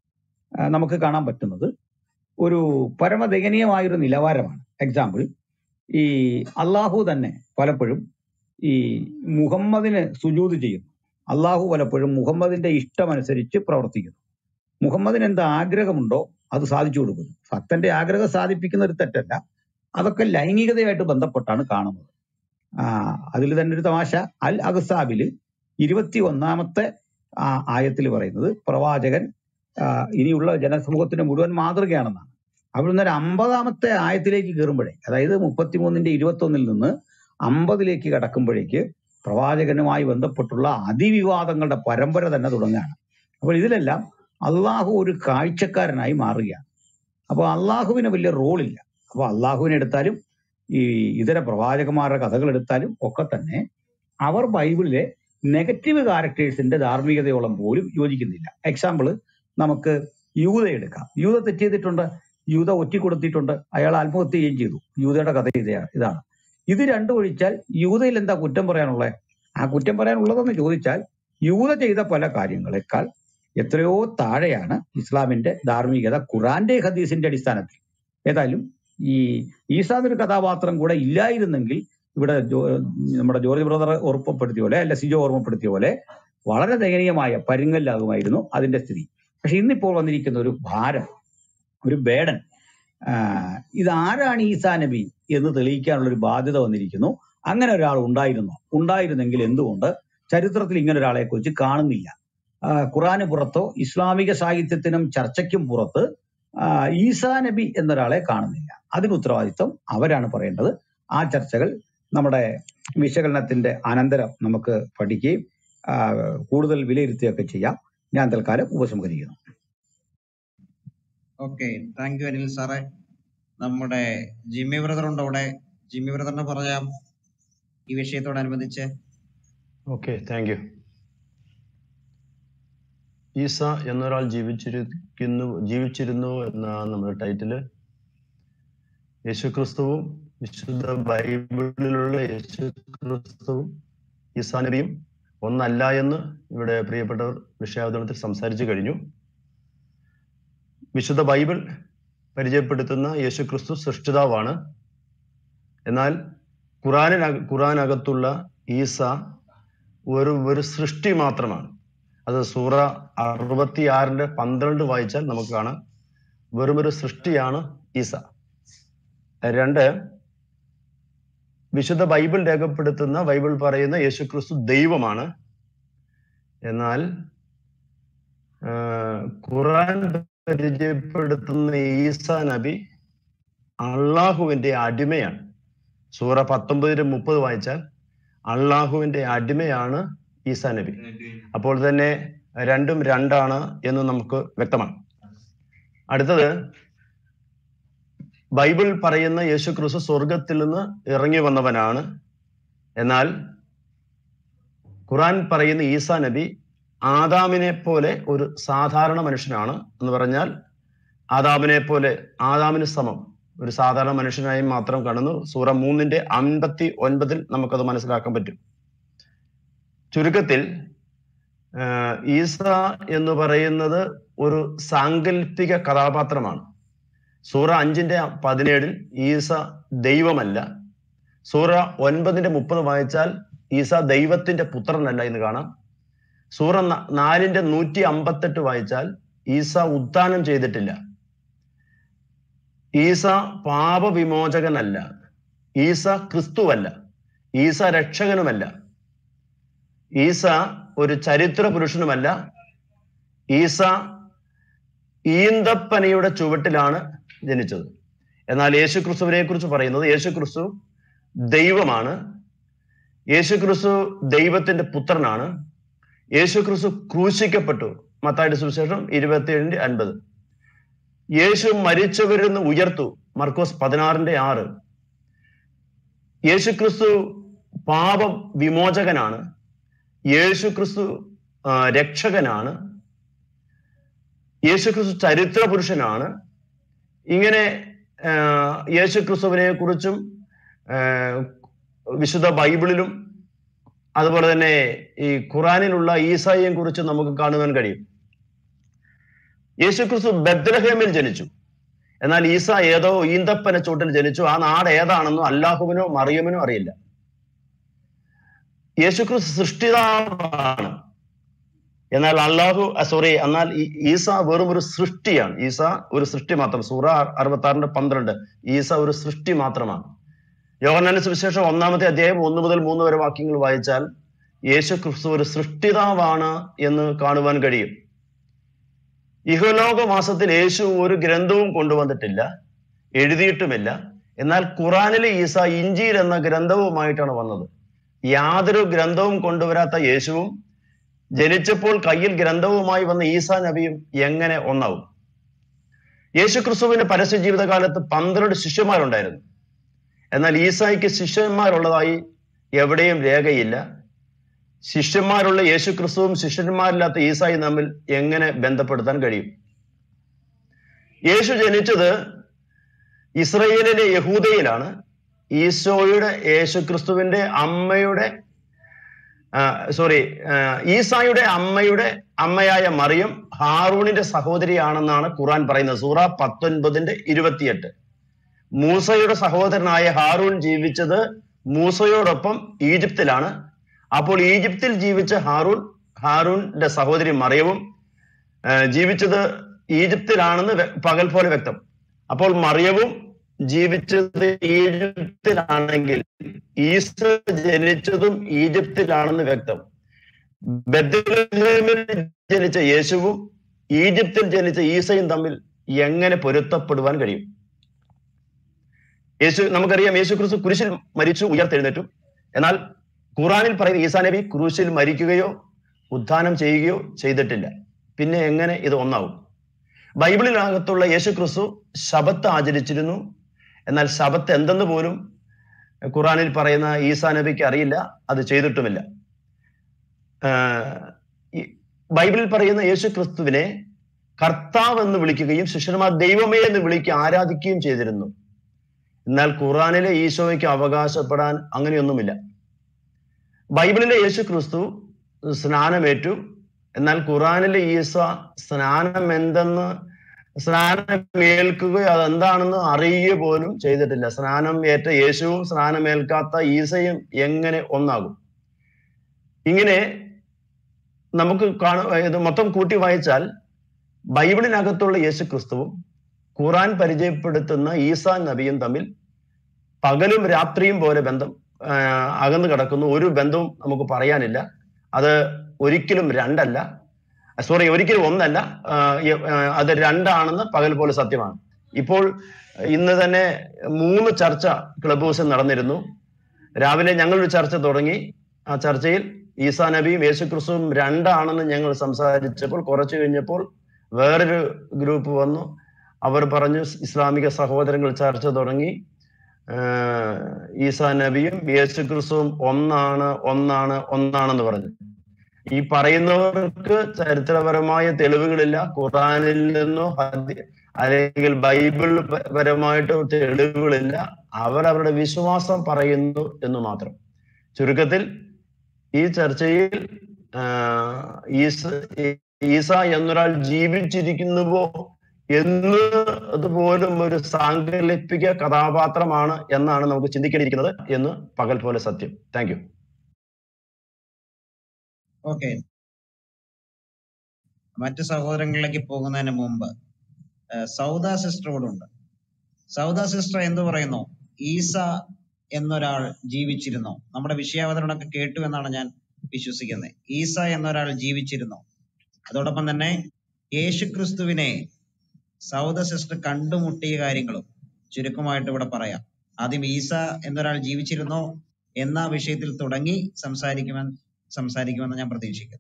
ആ, നമുക്ക് കാണാൻ പറ്റുന്നത് ഒരു പരമദയനീയമായൊരു നിലവാരമാണ് എക്സാമ്പിൾ ഈ അള്ളാഹു തന്നെ പലപ്പോഴും ഈ മുഹമ്മദിന് സുജൂത് ചെയ്യുന്നു അള്ളാഹു പലപ്പോഴും മുഹമ്മദിന്റെ ഇഷ്ടമനുസരിച്ച് പ്രവർത്തിക്കുന്നു മുഹമ്മദിന് എന്ത് ആഗ്രഹമുണ്ടോ അത് സാധിച്ചു കൊടുക്കുന്നു ഭക്തന്റെ ആഗ്രഹം സാധിപ്പിക്കുന്ന ഒരു തെറ്റല്ല അതൊക്കെ ലൈംഗികതയായിട്ട് ബന്ധപ്പെട്ടാണ് കാണുന്നത് ആ അതിൽ തന്നെ ഒരു തമാശ അൽ അഹ്സാബില് ഇരുപത്തി ഒന്നാമത്തെ ആയത്തിൽ പറയുന്നത് പ്രവാചകൻ ആ, ഇനിയുള്ള ജനസമൂഹത്തിന് മുഴുവൻ മാതൃകയാണെന്നാണ് അവിടുന്ന് ഒരു അമ്പതാമത്തെ ആയത്തിലേക്ക് കയറുമ്പോഴേ അതായത് മുപ്പത്തിമൂന്നിന്റെ ഇരുപത്തി ഒന്നിൽ നിന്ന് അമ്പതിലേക്ക് കടക്കുമ്പോഴേക്ക് പ്രവാചകനുമായി ബന്ധപ്പെട്ടുള്ള അതിവിവാദങ്ങളുടെ പരമ്പര തന്നെ തുടങ്ങുകയാണ് അപ്പോൾ ഇതിലെല്ലാം അള്ളാഹു ഒരു കാഴ്ചക്കാരനായി മാറുകയാണ് അപ്പോൾ അള്ളാഹുവിന് വലിയ റോളില്ല അപ്പോൾ അള്ളാഹുവിനെ എടുത്താലും ഈ ഇതര പ്രവാചകന്മാരുടെ കഥകൾ എടുത്താലും ഒക്കെ തന്നെ അവർ ബൈബിളിലെ നെഗറ്റീവ് ക്യാരക്ടേഴ്സിന്റെ ധാർമ്മികതയോളം പോലും യോജിക്കുന്നില്ല എക്സാമ്പിൾ നമുക്ക് യൂത എടുക്കാം യൂത തെറ്റ് ചെയ്തിട്ടുണ്ട് യൂത ഒറ്റിക്കൊടുത്തിട്ടുണ്ട് അയാൾ ആത്മഹത്യ ചെയ്യുകയും ചെയ്തു യൂതയുടെ കഥ ഇതാണ് ഇതാണ് ഇത് രണ്ടും ഒഴിച്ചാൽ യൂതയിൽ എന്താ കുറ്റം പറയാനുള്ളത് ആ കുറ്റം പറയാനുള്ളതെന്ന് ചോദിച്ചാൽ യൂത ചെയ്ത പല കാര്യങ്ങളെക്കാൾ എത്രയോ താഴെയാണ് ഇസ്ലാമിന്റെ ധാർമ്മികത ഖുറാന്റെ ഹദീസിന്റെ അടിസ്ഥാനത്തിൽ ഏതായാലും ഈ ഈസാ എന്നൊരു കഥാപാത്രം കൂടെ ഇല്ലായിരുന്നെങ്കിൽ ഇവിടെ ജോ- നമ്മുടെ ജോർജ് ബ്രദർ ഓർമ്മപ്പെടുത്തിയ പോലെ അല്ല സിജോ ഓർമ്മപ്പെടുത്തിയ പോലെ വളരെ ദയനീയമായ പരുങ്ങല്ലാകുമായിരുന്നു അതിന്റെ സ്ഥിതി പക്ഷെ ഇന്നിപ്പോൾ വന്നിരിക്കുന്ന ഒരു ഭാരം ഒരു ബേഡൻ ഇതാരാണ് ഈസാ നബി എന്ന് തെളിയിക്കാനുള്ള ഒരു ബാധ്യത വന്നിരിക്കുന്നു അങ്ങനെ ഒരാൾ ഉണ്ടായിരുന്നോ ഉണ്ടായിരുന്നെങ്കിൽ എന്തുകൊണ്ട് ചരിത്രത്തിൽ ഇങ്ങനെ ഒരാളെ കുറിച്ച് കാണുന്നില്ല ആ, ഖുറാന് പുറത്തോ ഇസ്ലാമിക സാഹിത്യത്തിനും ചർച്ചയ്ക്കും പുറത്ത് ആ, ഈസാ നബി എന്നൊരാളെ കാണുന്നില്ല അതിന് ഉത്തരവാദിത്വം അവരാണ് പറയേണ്ടത് ആ ചർച്ചകൾ നമ്മുടെ വിശകലനത്തിന്റെ അനന്തരം നമുക്ക് പഠിക്കുകയും ആ, കൂടുതൽ വിലയിരുത്തുകയൊക്കെ ചെയ്യാം ഞാൻ തൽക്കാലം ഉപസംഹരിക്കുന്നു ഓക്കെ താങ്ക് യു അനിൽ സാറേ നമ്മുടെ ജിമ്മി ബ്രദർ ഉണ്ടോ അവിടെ ജിമ്മി ബ്രദറിന് പറയാം ഈ വിഷയത്തോടനുബന്ധിച്ച് ഓക്കെ താങ്ക് യു ഈസ എന്നൊരാൾ ജീവിച്ചിരിക്കുന്നു ജീവിച്ചിരുന്നു എന്നാണ് നമ്മുടെ ടൈറ്റില് യേശുക്രിസ്തുവും വിശുദ്ധ ബൈബിളിലുള്ള യേശുക്രിസ്തുവും ഈസാ നബിയും ഒന്നല്ല എന്ന് ഇവിടെ പ്രിയപ്പെട്ടവർ വിഷയാവതരണത്തിൽ സംസാരിച്ചു കഴിഞ്ഞു വിശുദ്ധ ബൈബിൾ പരിചയപ്പെടുത്തുന്ന യേശുക്രിസ്തു സൃഷ്ടിതാവാണ് എന്നാൽ ഖുറാനിന ഖുറാനകത്തുള്ള ഈസ ഒരു ഒരു സൃഷ്ടി മാത്രമാണ് അത് സൂറ അറുപത്തി ആറിന്റെ പന്ത്രണ്ട് വായിച്ചാൽ നമുക്ക് കാണാം വെറും ഒരു സൃഷ്ടിയാണ് ഈസ രണ്ട് വിശുദ്ധ ബൈബിൾ രേഖപ്പെടുത്തുന്ന ബൈബിൾ പറയുന്ന യേശുക്രിസ്തു ദൈവമാണ് എന്നാൽ ആ, ഖുറാൻ പരിചയപ്പെടുത്തുന്ന ഈസ നബി അള്ളാഹുവിന്റെ അടിമയാണ് സൂറ പത്തൊമ്പതിന് മുപ്പത് വായിച്ചാൽ അള്ളാഹുവിന്റെ അടിമയാണ് ഈസാ നബി അപ്പോൾ തന്നെ രണ്ടും രണ്ടാണ് എന്ന് നമുക്ക് വ്യക്തമാണ് അടുത്തത് ബൈബിൾ പറയുന്ന യേശു ക്രിസ്തു സ്വർഗത്തിൽ നിന്ന് ഇറങ്ങി വന്നവനാണ് എന്നാൽ ഖുറാൻ പറയുന്ന ഈസാ നബി ആദാമിനെ പോലെ ഒരു സാധാരണ മനുഷ്യനാണ് എന്ന് പറഞ്ഞാൽ ആദാമിനെ പോലെ ആദാമിന് സമം ഒരു സാധാരണ മനുഷ്യനായി മാത്രം കാണുന്നു സൂറ മൂന്നിന്റെ അൻപത്തി ഒൻപതിൽ നമുക്കത് മനസ്സിലാക്കാൻ പറ്റും ചുരുക്കത്തിൽ ആഹ് ഈസ എന്ന് പറയുന്നത് ഒരു സാങ്കല്പിക കഥാപാത്രമാണ് സൂറ അഞ്ചിന്റെ പതിനേഴിൽ ഈസ ദൈവമല്ല സൂറ ഒൻപതിന്റെ മുപ്പത് വായിച്ചാൽ ഈസ ദൈവത്തിന്റെ പുത്രനല്ല എന്ന് കാണാം സൂറ ന- നാലിന്റെ നൂറ്റി അമ്പത്തെട്ട് വായിച്ചാൽ ഈസ ഉത്ഥാനം ചെയ്തിട്ടില്ല ഈസ പാപവിമോചകനല്ല ഈസ ക്രിസ്തുവല്ല ഈസ രക്ഷകനുമല്ല ഈസ ഒരു ചരിത്ര പുരുഷനുമല്ല ഈസ ഈന്തപ്പനയുടെ ചുവട്ടിലാണ് ജനിച്ചത് എന്നാൽ യേശു ക്രിസ്തുവിനെ കുറിച്ച് പറയുന്നത് യേശു ക്രിസ്തു ദൈവമാണ് യേശു ക്രിസ്തു ദൈവത്തിന്റെ പുത്രനാണ് യേശു ക്രിസ്തു ക്രൂശിക്കപ്പെട്ടു മത്തായുടെ സുവിശേഷം ഇരുപത്തിയേഴിന്റെ അൻപത് യേശു മരിച്ചവരിൽ നിന്ന് ഉയർത്തു മർക്കോസ് പതിനാറിന്റെ ആറ് യേശു ക്രിസ്തു പാപം വിമോചകനാണ് യേശു ക്രിസ്തു ആ, രക്ഷകനാണ് യേശു ക്രിസ്തു ചരിത്ര പുരുഷനാണ് ഇങ്ങനെ ആ, യേശു ക്രിസ്തുവിനെ കുറിച്ചും ആ, വിശുദ്ധ ബൈബിളിലും അതുപോലെ തന്നെ ഈ ഖുറാനിലുള്ള ഈസായിയെ കുറിച്ച് നമുക്ക് കാണുവാൻ കഴിയും യേശു ക്രിസ്തു ബദ്രഹേമിൽ ജനിച്ചു എന്നാൽ ഈസ ഏതോ ഈന്തപ്പന ചൂട്ടിൽ ജനിച്ചു ആ നാട് ഏതാണെന്നോ അല്ലാഹുവിനോ മറിയമിനോ അറിയില്ല യേശു ക്രിസ്തു സൃഷ്ടിതാവാണ് എന്നാൽ അള്ളാഹു സോറി എന്നാൽ ഈ- ഈസ വെറും ഒരു സൃഷ്ടിയാണ് ഈസ ഒരു സൃഷ്ടി മാത്രം സൂറ അറുപത്തി ആറിന്റെ പന്ത്രണ്ട് ഈസ ഒരു സൃഷ്ടി മാത്രമാണ് യോഹന്നാന്റെ സുവിശേഷം ഒന്നാമത്തെ അധ്യായം ഒന്ന് മുതൽ മൂന്ന് വരെ വാക്യങ്ങൾ വായിച്ചാൽ യേശു ക്രിസ്തു ഒരു സൃഷ്ടിതാവാണ് എന്ന് കാണുവാൻ കഴിയും ഇഹലോകവാസത്തിൽ യേശു ഒരു ഗ്രന്ഥവും കൊണ്ടുവന്നിട്ടില്ല എഴുതിയിട്ടുമില്ല എന്നാൽ ഖുറാനിലെ ഈസ ഇഞ്ചീൽ എന്ന ഗ്രന്ഥവുമായിട്ടാണ് വന്നത് യാതൊരു ഗ്രന്ഥവും കൊണ്ടുവരാത്ത യേശുവും ജനിച്ചപ്പോൾ കയ്യിൽ ഗ്രന്ഥവുമായി വന്ന ഈസാ നബിയും എങ്ങനെ ഒന്നാവും യേശു ക്രിസ്തുവിന്റെ പരസ്യ ജീവിതകാലത്ത് പന്ത്രണ്ട് ശിഷ്യന്മാരുണ്ടായിരുന്നു എന്നാൽ ഈസായിക്ക് ശിഷ്യന്മാരുള്ളതായി എവിടെയും രേഖയില്ല ശിഷ്യന്മാരുള്ള യേശു ക്രിസ്തുവും ശിഷ്യന്മാരില്ലാത്ത ഈസായി തമ്മിൽ എങ്ങനെ ബന്ധപ്പെടുത്താൻ കഴിയും യേശു ജനിച്ചത് ഇസ്രയേലിലെ യഹൂദയിലാണ് ഈശോയുടെ യേശു ക്രിസ്തുവിന്റെ അമ്മയുടെ സോറി ഈസായുടെ അമ്മയുടെ അമ്മയായ മറിയം ഹാറൂണിന്റെ സഹോദരിയാണെന്നാണ് ഖുറാൻ പറയുന്നത് സൂറ പത്തൊൻപതിന്റെ ഇരുപത്തിയെട്ട് മൂസയുടെ സഹോദരനായ ഹാറൂൺ ജീവിച്ചത് മൂസയോടൊപ്പം ഈജിപ്തിലാണ് അപ്പോൾ ഈജിപ്തിൽ ജീവിച്ച ഹാറൂൺ ഹാറൂണിന്റെ സഹോദരി മറിയവും ആ, ജീവിച്ചത് ഈജിപ്തിലാണെന്ന് വ്യ- പകൽ പോലെ വ്യക്തം അപ്പോൾ മറിയവും ജീവിച്ചത് ഈജിപ്തിലാണെങ്കിൽ ഈസ ജനിച്ചതും ഈജിപ്തിലാണെന്ന് വ്യക്തം ബദ്ലഹേമിൽ ജനിച്ച യേശുവും ഈജിപ്തിൽ ജനിച്ച ഈസയും തമ്മിൽ എങ്ങനെ പൊരുത്തപ്പെടുവാൻ കഴിയും യേശു നമുക്കറിയാം യേശു ക്രിസ്തു കുരിശിൽ മരിച്ചു ഉയർത്തെഴുന്നേറ്റു എന്നാൽ ഖുറാനിൽ പറയുന്ന ഈസാ നബി ക്രൂശിൽ മരിക്കുകയോ ഉത്ഥാനം ചെയ്യുകയോ ചെയ്തിട്ടില്ല പിന്നെ എങ്ങനെ ഇത് ഒന്നാവും ബൈബിളിനകത്തുള്ള യേശു ക്രിസ്തു ശബത്ത് ആചരിച്ചിരുന്നു എന്നാൽ ശബത്ത് എന്തെന്ന് പോലും ഖുറാനിൽ പറയുന്ന ഈസാ നബിക്ക് അറിയില്ല അത് ചെയ്തിട്ടുമില്ല ആഹ് ഈ ബൈബിളിൽ പറയുന്ന യേശു ക്രിസ്തുവിനെ കർത്താവ് എന്ന് വിളിക്കുകയും ശിഷ്യന്മാർ ദൈവമേ എന്ന് വിളിക്കുക ആരാധിക്കുകയും ചെയ്തിരുന്നു എന്നാൽ ഖുറാനിലെ ഈശോയ്ക്ക് അവകാശപ്പെടാൻ അങ്ങനെയൊന്നുമില്ല ബൈബിളിലെ യേശു ക്രിസ്തു സ്നാനമേറ്റു എന്നാൽ ഖുറാനിലെ ഈസ സ്നാനം എന്തെന്ന് സ്നാനമേൽക്കുകയോ അതെന്താണെന്ന് അറിയുക പോലും ചെയ്തിട്ടില്ല സ്നാനം ഏറ്റ യേശുവും സ്നാനമേൽക്കാത്ത ഈസയും എങ്ങനെ ഒന്നാകും ഇങ്ങനെ നമുക്ക് കാണു ഇത് മൊത്തം കൂട്ടി വായിച്ചാൽ ബൈബിളിനകത്തുള്ള യേശു ക്രിസ്തുവും ഖുറാൻ പരിചയപ്പെടുത്തുന്ന ഈസാ നബിയും തമ്മിൽ പകലും രാത്രിയും പോലെ ബന്ധം ആ, അകന്നു കിടക്കുന്നു ഒരു ബന്ധവും നമുക്ക് പറയാനില്ല അത് ഒരിക്കലും രണ്ടല്ല സോറി ഒരിക്കലും ഒന്നല്ല ആ, യ- ആ, അത് രണ്ടാണെന്ന് പകൽ പോലെ സത്യമാണ് ഇപ്പോൾ ഇന്ന് തന്നെ മൂന്ന് ചർച്ച ക്ലബ് ഹൗസിൽ നടന്നിരുന്നു രാവിലെ ഞങ്ങളൊരു ചർച്ച തുടങ്ങി ആ ചർച്ചയിൽ ഈസാ നബിയും യേശു ക്രിസ്തുവും രണ്ടാണെന്ന് ഞങ്ങൾ സംസാരിച്ചപ്പോൾ കുറച്ചു കഴിഞ്ഞപ്പോൾ വേറൊരു ഗ്രൂപ്പ് വന്നു അവർ പറഞ്ഞു ഇസ്ലാമിക സഹോദരങ്ങൾ ചർച്ച തുടങ്ങി ആഹ് ഈസാ നബിയും യേശു ക്രിസ്തുവും ഒന്നാണ് ഒന്നാണ് ഒന്നാണെന്ന് പറഞ്ഞു ഈ പറയുന്നവർക്ക് ചരിത്രപരമായ തെളിവുകളില്ല ഖുറാനിൽ നിന്നോ ഹദി- അല്ലെങ്കിൽ ബൈബിൾ പ- പരമായിട്ട് തെളിവുകളില്ല അവരവരുടെ വിശ്വാസം പറയുന്നു എന്ന് മാത്രം ചുരുക്കത്തിൽ ഈ ചർച്ചയിൽ ആ, ഈസ ഈസ എന്നൊരാൾ ജീവിച്ചിരിക്കുന്നുവോ എന്ന് അതുപോലും ഒരു സാങ്കല്പിക കഥാപാത്രമാണ് എന്നാണ് നമുക്ക് ചിന്തിക്കേണ്ടിയിരിക്കുന്നത് എന്ന് പകൽ പോലെ സത്യം താങ്ക് യു ഓക്കെ മറ്റു സഹോദരങ്ങളിലേക്ക് പോകുന്നതിന് മുമ്പ് ഏഹ് സൗദ സിസ്റ്ററോടുണ്ട് സൗദ സിസ്റ്റർ എന്ത് പറയുന്നു ഈസ എന്നൊരാൾ ജീവിച്ചിരുന്നോ നമ്മുടെ വിഷയാവതരണമൊക്കെ കേട്ടു എന്നാണ് ഞാൻ വിശ്വസിക്കുന്നത് ഈസ എന്നൊരാൾ ജീവിച്ചിരുന്നോ അതോടൊപ്പം തന്നെ യേശുക്രിസ്തുവിനെ സൗദ സിസ്റ്റർ കണ്ടുമുട്ടിയ കാര്യങ്ങളും ചുരുക്കമായിട്ട് ഇവിടെ പറയാം ആദ്യം ഈസ എന്നൊരാൾ ജീവിച്ചിരുന്നോ എന്ന വിഷയത്തിൽ തുടങ്ങി സംസാരിക്കുമെന്ന് സംസാരിക്കുമെന്ന് ഞാൻ പ്രതീക്ഷിക്കുന്നു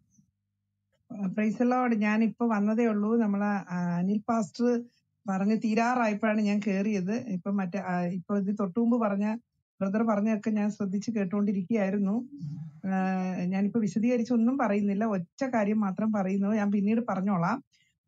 പ്രൈസ് ലോഡ് ഞാൻ ഇപ്പൊ വന്നതേ ഉള്ളൂ നമ്മളെ ആ, അനിൽ പാസ്റ്റർ പറഞ്ഞ് തീരാറായപ്പോഴാണ് ഞാൻ കേറിയത് ഇപ്പൊ മറ്റേ ആ, ഇപ്പൊ ഇത് തൊട്ടു മുമ്പ് പറഞ്ഞ ബ്രദർ പറഞ്ഞൊക്കെ ഞാൻ ശ്രദ്ധിച്ച് കേട്ടുകൊണ്ടിരിക്കുകയായിരുന്നു ആഹ് ഞാനിപ്പോ വിശദീകരിച്ച് ഒന്നും പറയുന്നില്ല ഒറ്റ കാര്യം മാത്രം പറയുന്നു ഞാൻ പിന്നീട് പറഞ്ഞോളാം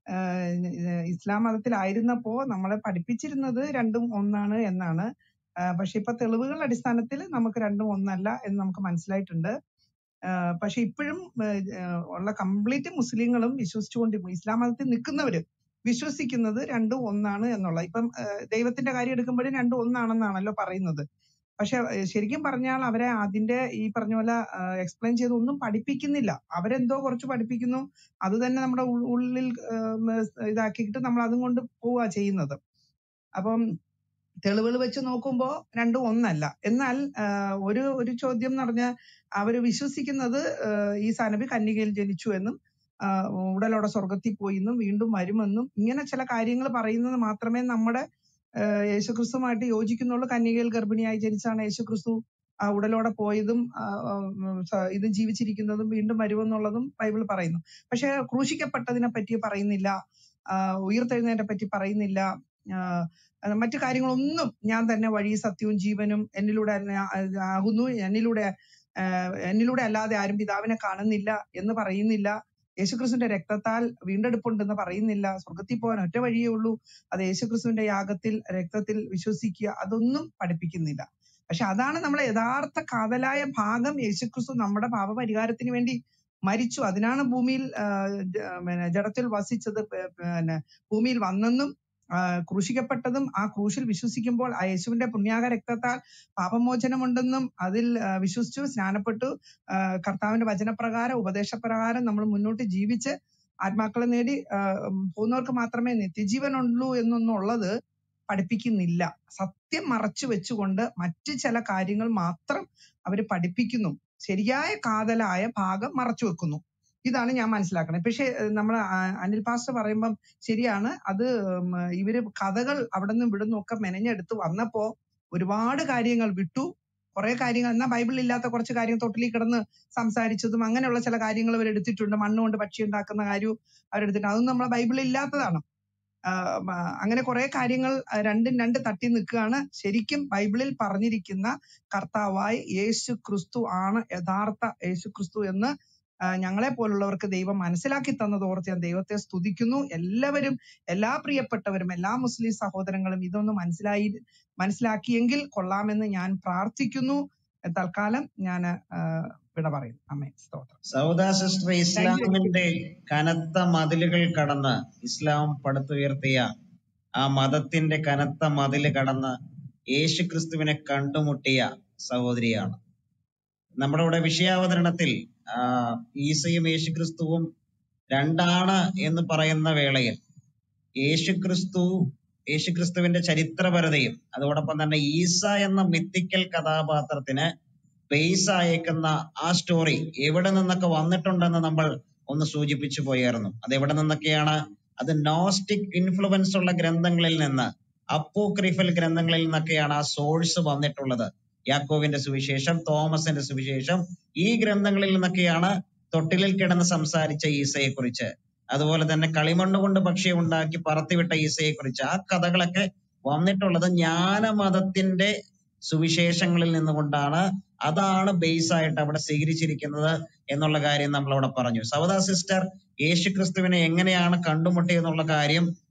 ആഹ് ഇസ്ലാം മതത്തിലായിരുന്നപ്പോ നമ്മളെ പഠിപ്പിച്ചിരുന്നത് രണ്ടും ഒന്നാണ് എന്നാണ് ആഹ് പക്ഷെ ഇപ്പൊ തെളിവുകളുടെ അടിസ്ഥാനത്തിൽ നമുക്ക് രണ്ടും ഒന്നല്ല എന്ന് നമുക്ക് മനസ്സിലായിട്ടുണ്ട് ആഹ് പക്ഷെ ഇപ്പോഴും ആഹ് ഉള്ള കംപ്ലീറ്റ് മുസ്ലിങ്ങളും വിശ്വസിച്ചുകൊണ്ട് ഇസ്ലാം മതത്തിൽ നിൽക്കുന്നവര് വിശ്വസിക്കുന്നത് രണ്ടും ഒന്നാണ് എന്നുള്ള ഇപ്പം ആഹ് ദൈവത്തിന്റെ കാര്യം എടുക്കുമ്പോഴും രണ്ടും ഒന്നാണെന്നാണല്ലോ പറയുന്നത് പക്ഷെ ആഹ് ശരിക്കും പറഞ്ഞാൽ അവരെ അതിന്റെ ഈ പറഞ്ഞ പോലെ എക്സ്പ്ലെയിൻ ചെയ്ത് ഒന്നും പഠിപ്പിക്കുന്നില്ല അവരെന്തോ കുറച്ച് പഠിപ്പിക്കുന്നു അത് തന്നെ നമ്മുടെ ഉൾ- ഉള്ളിൽ ആഹ് ഇതാക്കിയിട്ട് നമ്മൾ അതും കൊണ്ട് പോവുക ചെയ്യുന്നത് അപ്പം തെളിവുകൾ വെച്ച് നോക്കുമ്പോൾ രണ്ടും ഒന്നല്ല എന്നാൽ ആഹ് ഒരു ഒരു ചോദ്യം എന്ന് പറഞ്ഞാൽ അവര് വിശ്വസിക്കുന്നത് ആഹ് ഈ സനബി കന്യകയിൽ ജനിച്ചു എന്നും ആഹ് ഉടലോടെ സ്വർഗത്തിൽ പോയി എന്നും വീണ്ടും വരുമെന്നും ഇങ്ങനെ ചില കാര്യങ്ങൾ പറയുന്നത് മാത്രമേ നമ്മുടെ ആഹ് യേശുക്രിസ്തുമായിട്ട് യോജിക്കുന്നുള്ളൂ കന്യകയിൽ ഗർഭിണിയായി ജനിച്ചാണ് യേശുക്രിസ്തു ആ ഉടലോടെ പോയതും ആഹ് ഉം സ- ഇത് ജീവിച്ചിരിക്കുന്നതും വീണ്ടും വരുമെന്നുള്ളതും ബൈബിൾ പറയുന്നു പക്ഷെ ക്രൂശിക്കപ്പെട്ടതിനെ പറ്റി പറയുന്നില്ല ആഹ് ഉയിർത്തെഴുന്നതിനെ പറ്റി പറയുന്നില്ല ആഹ് അത് മറ്റു കാര്യങ്ങളൊന്നും ഞാൻ തന്നെ വഴി സത്യവും ജീവനും എന്നിലൂടെ തന്നെ ആ- ആകുന്നു എന്നിലൂടെ ആഹ് എന്നിലൂടെ അല്ലാതെ ആരും പിതാവിനെ കാണുന്നില്ല എന്ന് പറയുന്നില്ല യേശുക്രിസ്തുവിന്റെ രക്തത്താൽ വീണ്ടെടുപ്പുണ്ടെന്ന് പറയുന്നില്ല സ്വർഗത്തിൽ പോകാൻ ഒറ്റ വഴിയേ ഉള്ളൂ അത് യേശുക്രിസ്തുവിന്റെ യാഗത്തിൽ രക്തത്തിൽ വിശ്വസിക്കുക അതൊന്നും പഠിപ്പിക്കുന്നില്ല പക്ഷെ അതാണ് നമ്മളെ യഥാർത്ഥ കാതലായ ഭാഗം യേശുക്രിസ്തു നമ്മുടെ പാപപരിഹാരത്തിന് വേണ്ടി മരിച്ചു അതിനാണ് ഭൂമിയിൽ ആഹ് ജ- പിന്നെ ജഡത്തിൽ വസിച്ചത് പ- പിന്നെ ഭൂമിയിൽ വന്നെന്നും ആഹ് ക്രൂശിക്കപ്പെട്ടതും ആ ക്രൂശിൽ വിശ്വസിക്കുമ്പോൾ ആ യേശുവിന്റെ പുണ്യാക രക്തത്താൽ പാപമോചനമുണ്ടെന്നും അതിൽ ആഹ് വിശ്വസിച്ചു സ്നാനപ്പെട്ടു ആഹ് കർത്താവിന്റെ വചനപ്രകാരം ഉപദേശപ്രകാരം നമ്മൾ മുന്നോട്ട് ജീവിച്ച് ആത്മാക്കളെ നേടി ആഹ് ഉം പോകുന്നവർക്ക് മാത്രമേ നിത്യജീവൻ ഉള്ളൂ എന്നൊന്നുള്ളത് പഠിപ്പിക്കുന്നില്ല സത്യം മറച്ചു വെച്ചുകൊണ്ട് മറ്റു ചില കാര്യങ്ങൾ മാത്രം അവർ പഠിപ്പിക്കുന്നു ശരിയായ കാതലായ ഭാഗം മറച്ചു വെക്കുന്നു ഇതാണ് ഞാൻ മനസ്സിലാക്കുന്നത് പക്ഷെ നമ്മൾ അനിൽ പാസ്റ്റർ പറയുമ്പം ശരിയാണ് അത് ഉം, ഇവര് കഥകൾ അവിടെ നിന്നും ഇവിടെ നിന്നും ഒക്കെ മെനഞ്ഞെടുത്ത് വന്നപ്പോ ഒരുപാട് കാര്യങ്ങൾ വിട്ടു കുറെ കാര്യങ്ങൾ എന്നാ ബൈബിളിൽ ഇല്ലാത്ത കുറച്ച് കാര്യങ്ങൾ തൊട്ടിലിൽ കിടന്ന് സംസാരിച്ചതും അങ്ങനെയുള്ള ചില കാര്യങ്ങൾ അവർ എടുത്തിട്ടുണ്ട് മണ്ണ് കൊണ്ട് പക്ഷി ഉണ്ടാക്കുന്ന കാര്യവും അവരെടുത്തിട്ടുണ്ട് അതൊന്നും നമ്മളെ ബൈബിളിൽ ഇല്ലാത്തതാണ് ആഹ് മ- അങ്ങനെ കുറെ കാര്യങ്ങൾ അഹ് രണ്ടും രണ്ട് തട്ടി നിൽക്കുകയാണ് ശരിക്കും ബൈബിളിൽ പറഞ്ഞിരിക്കുന്ന കർത്താവായി യേശു ക്രിസ്തു ആണ് യഥാർത്ഥ യേശു ക്രിസ്തു എന്ന് ആഹ് ഞങ്ങളെ പോലുള്ളവർക്ക് ദൈവം മനസ്സിലാക്കി തന്നത് ഓർത്ത് ഞാൻ ദൈവത്തെ സ്തുതിക്കുന്നു എല്ലാവരും എല്ലാ പ്രിയപ്പെട്ടവരും എല്ലാ മുസ്ലിം സഹോദരങ്ങളും ഇതൊന്ന് മനസ്സിലായി മനസ്സിലാക്കിയെങ്കിൽ കൊള്ളാമെന്ന് ഞാൻ പ്രാർത്ഥിക്കുന്നു തൽക്കാലം ഞാൻ വിട പറയുന്നു അമ്മേ സ്തോത്രം സൗദ സിസ്റ്റർ താങ്ക് യു ഇസ്ലാമിന്റെ കനത്ത മതിലുകൾ കടന്ന് ഇസ്ലാം പടുത്തുയർത്തിയ ആ മതത്തിന്റെ കനത്ത മതില് കടന്ന് യേശുക്രിസ്തുവിനെ കണ്ടുമുട്ടിയ സഹോദരിയാണ് നമ്മുടെ ഇവിടെ വിഷയാവതരണത്തിൽ ആ, ഈസയും യേശുക്രിസ്തുവും രണ്ടാണ് എന്ന് പറയുന്ന വേളയിൽ യേശുക്രിസ്തു യേശുക്രിസ്തുവിന്റെ ചരിത്രപരതയും അതോടൊപ്പം തന്നെ ഈസ എന്ന മിത്തിക്കൽ കഥാപാത്രത്തിന് ബേസ് ആയേക്കുന്ന ആ സ്റ്റോറി എവിടെ നിന്നൊക്കെ വന്നിട്ടുണ്ടെന്ന് നമ്മൾ ഒന്ന് സൂചിപ്പിച്ചു പോയായിരുന്നു അത് എവിടെ നിന്നൊക്കെയാണ് അത് നോസ്റ്റിക് ഇൻഫ്ലുവൻസ് ഉള്ള ഗ്രന്ഥങ്ങളിൽ നിന്ന് അപ്പോക്രിഫൽ ഗ്രന്ഥങ്ങളിൽ നിന്നൊക്കെയാണ് ആ സോഴ്സ് വന്നിട്ടുള്ളത് യാക്കോവിന്റെ സുവിശേഷം തോമസിന്റെ സുവിശേഷം ഈ ഗ്രന്ഥങ്ങളിൽ നിന്നൊക്കെയാണ് തൊട്ടിലിൽ കിടന്ന് സംസാരിച്ച ഈസയെ കുറിച്ച് അതുപോലെ തന്നെ കളിമണ്ണ് കൊണ്ട് പക്ഷിയെ ഉണ്ടാക്കി പറത്തിവിട്ട ഈസയെ കുറിച്ച് ആ കഥകളൊക്കെ വന്നിട്ടുള്ളത് ജ്ഞാനമതത്തിന്റെ സുവിശേഷങ്ങളിൽ നിന്നുകൊണ്ടാണ് അതാണ് ബേസ് ആയിട്ട് അവിടെ സ്വീകരിച്ചിരിക്കുന്നത് എന്നുള്ള കാര്യം നമ്മൾ അവിടെ പറഞ്ഞു സവദാ സിസ്റ്റർ യേശുക്രിസ്തുവിനെ എങ്ങനെയാണ് കണ്ടുമുട്ടിയെന്നുള്ള കാര്യം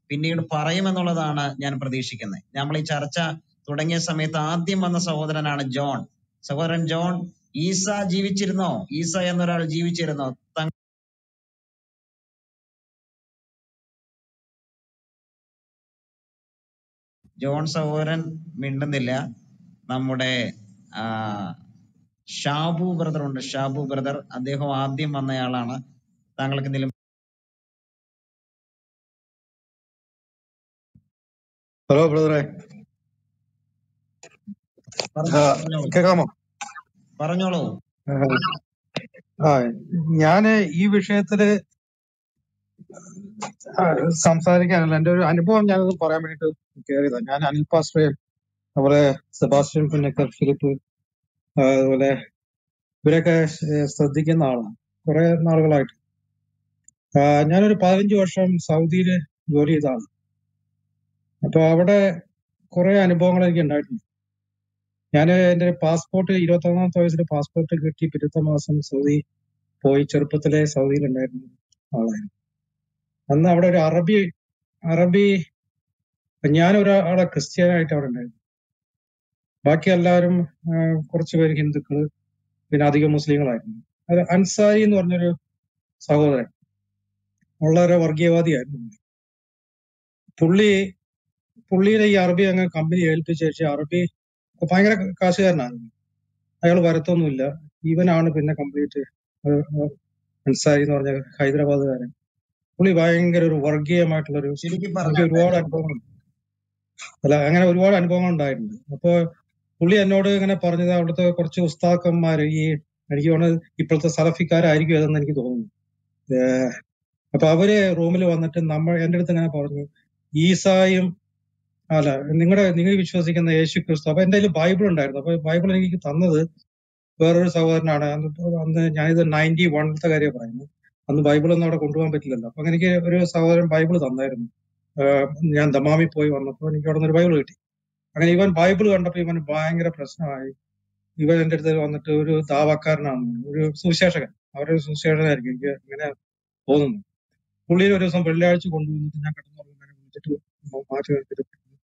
പിന്നീട് പറയുമെന്നുള്ളതാണ് ഞാൻ പ്രതീക്ഷിക്കുന്നത് നമ്മൾ ഈ ചർച്ച തുടങ്ങിയ സമയത്ത് ആദ്യം വന്ന സഹോദരനാണ് ജോൺ സഹോദരൻ ജോൺ ഈസ ജീവിച്ചിരുന്നോ ഈസ എന്നൊരാൾ ജീവിച്ചിരുന്നോ തങ്- ജോൺ സഹോദരൻ മിണ്ടുന്നില്ല നമ്മുടെ ആ, ഷാബു ബ്രദർ ഉണ്ട് ഷാബു ബ്രദർ അദ്ദേഹം ആദ്യം വന്നയാളാണ് താങ്കൾക്ക് എന്തെങ്കിലും ഹലോ ബ്രദറെ പറഞ്ഞോ- ആ, പറഞ്ഞോളൂ കേൾക്കാമോ പറഞ്ഞോളൂ ആ ഞാന് ഈ വിഷയത്തില് ആ, സംസാരിക്കാനല്ല എന്റെ ഒരു അനുഭവം ഞാനത് പറയാൻ വേണ്ടിട്ട് കയറിയതാ ഞാൻ അനിൽ പാസ്റ്ററേയും അതുപോലെ സെബാസ്റ്റ്യൻ പുന്നക്കർ ഫിലിപ്പ് ആ, അതുപോലെ ഇവരൊക്കെ ശ- ശ്രദ്ധിക്കുന്ന ആളാണ് കുറെ നാളുകളായിട്ട് ആ, ഞാനൊരു പതിനഞ്ച് വർഷം സൗദിയിൽ ജോലി ചെയ്ത ആളാണ് അപ്പൊ അവിടെ കുറെ അനുഭവങ്ങൾ എനിക്ക് ഉണ്ടായിട്ടുണ്ട് ഞാൻ എന്റെ പാസ്പോർട്ട് ഇരുപത്തി ഒന്നാമത്തെ വയസ്സിൽ പാസ്പോർട്ട് കിട്ടി പിറ്റത്തെ മാസം സൗദി പോയി ചെറുപ്പത്തിലെ സൗദിയിൽ ഉണ്ടായിരുന്ന ആളായിരുന്നു അന്ന് അവിടെ ഒരു അറബി അറബി ഞാൻ ഒരാളെ ക്രിസ്ത്യാനായിട്ട് അവിടെ ഉണ്ടായിരുന്നു ബാക്കി എല്ലാവരും ആ, കുറച്ച് പേര് ഹിന്ദുക്കള് പിന്നെ അധികം മുസ്ലിങ്ങളായിരുന്നു അത് അൻസാരി എന്ന് പറഞ്ഞൊരു സഹോദരൻ വളരെ വർഗീയവാദിയായിരുന്നു പുള്ളി പുള്ളിയുടെ ഈ അറബി അങ്ങ് കമ്പനി ഏൽപ്പിച്ച ശേഷം അറബി ഭയങ്കര കാശുകാരനാണ് അയാൾ വരത്തൊന്നുമില്ല ഇവനാണ് പിന്നെ കംപ്ലീറ്റ് അൻസാരി എന്ന് പറഞ്ഞ ഹൈദരാബാദുകാരൻ പുള്ളി ഭയങ്കര ഒരു വർഗീയമായിട്ടുള്ള ഒരു ചുരുക്കി എനിക്ക് പറഞ്ഞാട്ടെ ഒരുപാട് അനുഭവങ്ങൾ അല്ല അങ്ങനെ ഒരുപാട് അനുഭവങ്ങൾ ഉണ്ടായിട്ടുണ്ട് അപ്പൊ പുള്ളി എന്നോട് ഇങ്ങനെ പറഞ്ഞത് അവിടുത്തെ കുറച്ച് ഉസ്താക്കന്മാര് ഈ എനിക്ക് തോന്നുന്നത് ഇപ്പോഴത്തെ സലഫിക്കാരായിരിക്കും അതെന്ന് എനിക്ക് തോന്നുന്നു ഏഹ് അപ്പൊ അവര് റൂമിൽ വന്നിട്ട് നമ്മൾ എന്റെ അടുത്ത് ഇങ്ങനെ പറഞ്ഞു ഈസായും അല്ല നിങ്ങളുടെ നിങ്ങൾ വിശ്വസിക്കുന്ന യേശു ക്രിസ്തു അപ്പൊ എന്റെ കയ്യിൽ ബൈബിൾ ഉണ്ടായിരുന്നു അപ്പൊ ബൈബിൾ എനിക്ക് തന്നത് വേറൊരു സഹോദരനാണ് അന്ന് ഇപ്പൊ അന്ന് ഞാനിത് നയൻറ്റി വണ്ണിലത്തെ കാര്യം പറയുന്നു അന്ന് ബൈബിൾ ഒന്നും അവിടെ കൊണ്ടുപോകാൻ പറ്റില്ലല്ലോ അപ്പൊ എനിക്ക് ഒരു സഹോദരൻ ബൈബിൾ തന്നായിരുന്നു ആഹ് ഞാൻ ദമാമി പോയി വന്നപ്പോൾ എനിക്ക് അവിടെ നിന്ന് ഒരു ബൈബിൾ കിട്ടി അങ്ങനെ ഇവൻ ബൈബിൾ കണ്ടപ്പോൾ ഇവൻ ഭയങ്കര പ്രശ്നമായി ഇവൻ എന്റെ അടുത്ത് വന്നിട്ട് ഒരു ദാവക്കാരനാണ് ഒരു സുവിശേഷകൻ അവരൊരു സുവിശേഷകനായിരിക്കും എനിക്ക് അങ്ങനെ തോന്നുന്നു പുള്ളിയെ ഒരു ദിവസം വെള്ളിയാഴ്ച കൊണ്ടുവന്നിട്ട് ഞാൻ കിടന്നുറങ്ങുന്നതിനെ വിളിച്ചിട്ട് മാറ്റി നിർത്തിയിട്ട്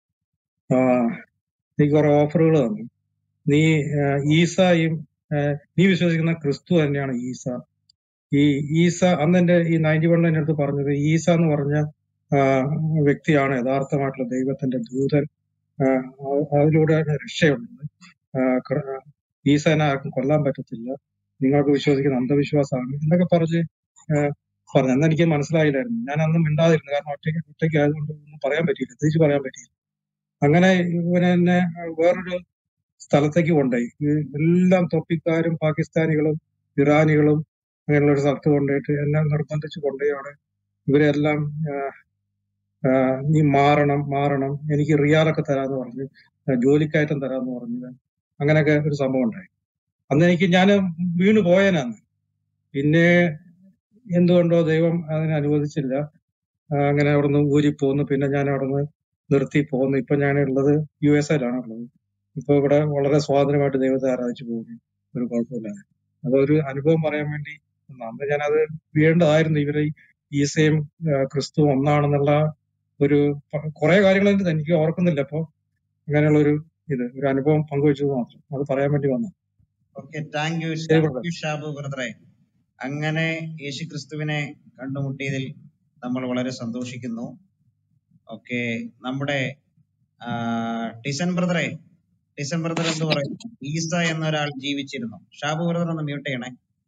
ആ, എനിക്ക് കുറെ ഓഫറുകൾ തന്നു നീ ആ, ഈസായും ആ, നീ വിശ്വസിക്കുന്ന ക്രിസ്തു തന്നെയാണ് ഈസ ഈ ഈസ അന്ന് എന്റെ ഈ നയൻറ്റി വണ്ണിൽ എന്റെ അടുത്ത് പറഞ്ഞത് ഈസ എന്ന് പറഞ്ഞ ആ, വ്യക്തിയാണ് യഥാർത്ഥമായിട്ടുള്ള ദൈവത്തിന്റെ ദൂതൻ ആ, അ- അതിലൂടെയാണ് രക്ഷയുള്ളത് ആ, ക്ര- ഈസനെ ആർക്കും കൊല്ലാൻ പറ്റത്തില്ല നിങ്ങൾക്ക് വിശ്വസിക്കുന്ന അന്ധവിശ്വാസമാണ് എന്നൊക്കെ പറഞ്ഞ് ആ, പറഞ്ഞു അന്ന് എനിക്ക് മനസ്സിലായില്ലായിരുന്നു ഞാൻ അന്ന് മിണ്ടാതിരുന്നു കാരണം ഒറ്റയ്ക്ക് ഒറ്റയ്ക്ക് ആയതുകൊണ്ട് ഒന്നും പറയാൻ പറ്റിയില്ല തിരിച്ചു പറയാൻ പറ്റിയില്ല അങ്ങനെ ഇവനെ എന്നെ വേറൊരു സ്ഥലത്തേക്ക് കൊണ്ടുപോയി ഈ എല്ലാം തൊപ്പിക്കാരും പാകിസ്ഥാനികളും ഇറാനികളും അങ്ങനെയുള്ള ഒരു സ്ഥലത്ത് കൊണ്ടുപോയിട്ട് എന്നെ നിർബന്ധിച്ച് കൊണ്ടുപോയി അവിടെ ഇവരെല്ലാം ആ, ആ, നീ മാറണം മാറണം എനിക്ക് റിയാലൊക്കെ തരാന്ന് പറഞ്ഞു ആ, ജോലിക്കയറ്റം തരാന്ന് പറഞ്ഞു അങ്ങനെയൊക്കെ ഒരു സംഭവം ഉണ്ടായി അന്ന് എനിക്ക് ഞാൻ വീണ് പോയനാന്ന് പിന്നെ എന്തുകൊണ്ടോ ദൈവം അതിനെ അനുവദിച്ചില്ല ആ, അങ്ങനെ അവിടുന്ന് ഊരി പോന്നു പിന്നെ ഞാൻ അവിടുന്ന് നിർത്തി പോന്നു ഇപ്പൊ ഞാൻ ഉള്ളത് യു എസ് എയിലാണ് ഉള്ളത് ഇപ്പൊ ഇവിടെ വളരെ സ്വാതന്ത്ര്യമായിട്ട് ദൈവത്തെ ആരാധിച്ചു പോകുന്നു ഒരു കുഴപ്പമില്ലാതെ അതൊരു അനുഭവം പറയാൻ വേണ്ടി വന്നതാ. അന്ന് ഞാനത് വീണ്ടതായിരുന്നു ഇവരെ ഈ ഈസയും ആ, ക്രിസ്തുവും ഒന്നാണെന്നുള്ള ഒരു പ- കുറെ കാര്യങ്ങൾ എനിക്ക് എനിക്ക് ഓർക്കുന്നില്ല അപ്പൊ അങ്ങനെയുള്ള ഒരു ഇത് ഒരു അനുഭവം പങ്കുവെച്ചത് മാത്രം അത് പറയാൻ വേണ്ടി വന്നു ഓക്കെ താങ്ക് യു ശരി താങ്ക് ബ്രദർ യു ഷാബു ബ്രദറെ അങ്ങനെ യേശു ക്രിസ്തുവിനെ കണ്ടുമുട്ടിയതിൽ നമ്മൾ വളരെ സന്തോഷിക്കുന്നു ഓക്കെ നമ്മുടെ ആ, ടിസൻ ബ്രദറെ ടിസൻ ബ്രദർ എന്ത് പറയുന്നു ഈസ എന്നൊരാൾ ജീവിച്ചിരുന്നു ഷാബു ബ്രദർ ഒന്ന് മ്യൂട്ട് ചെയ്യണേ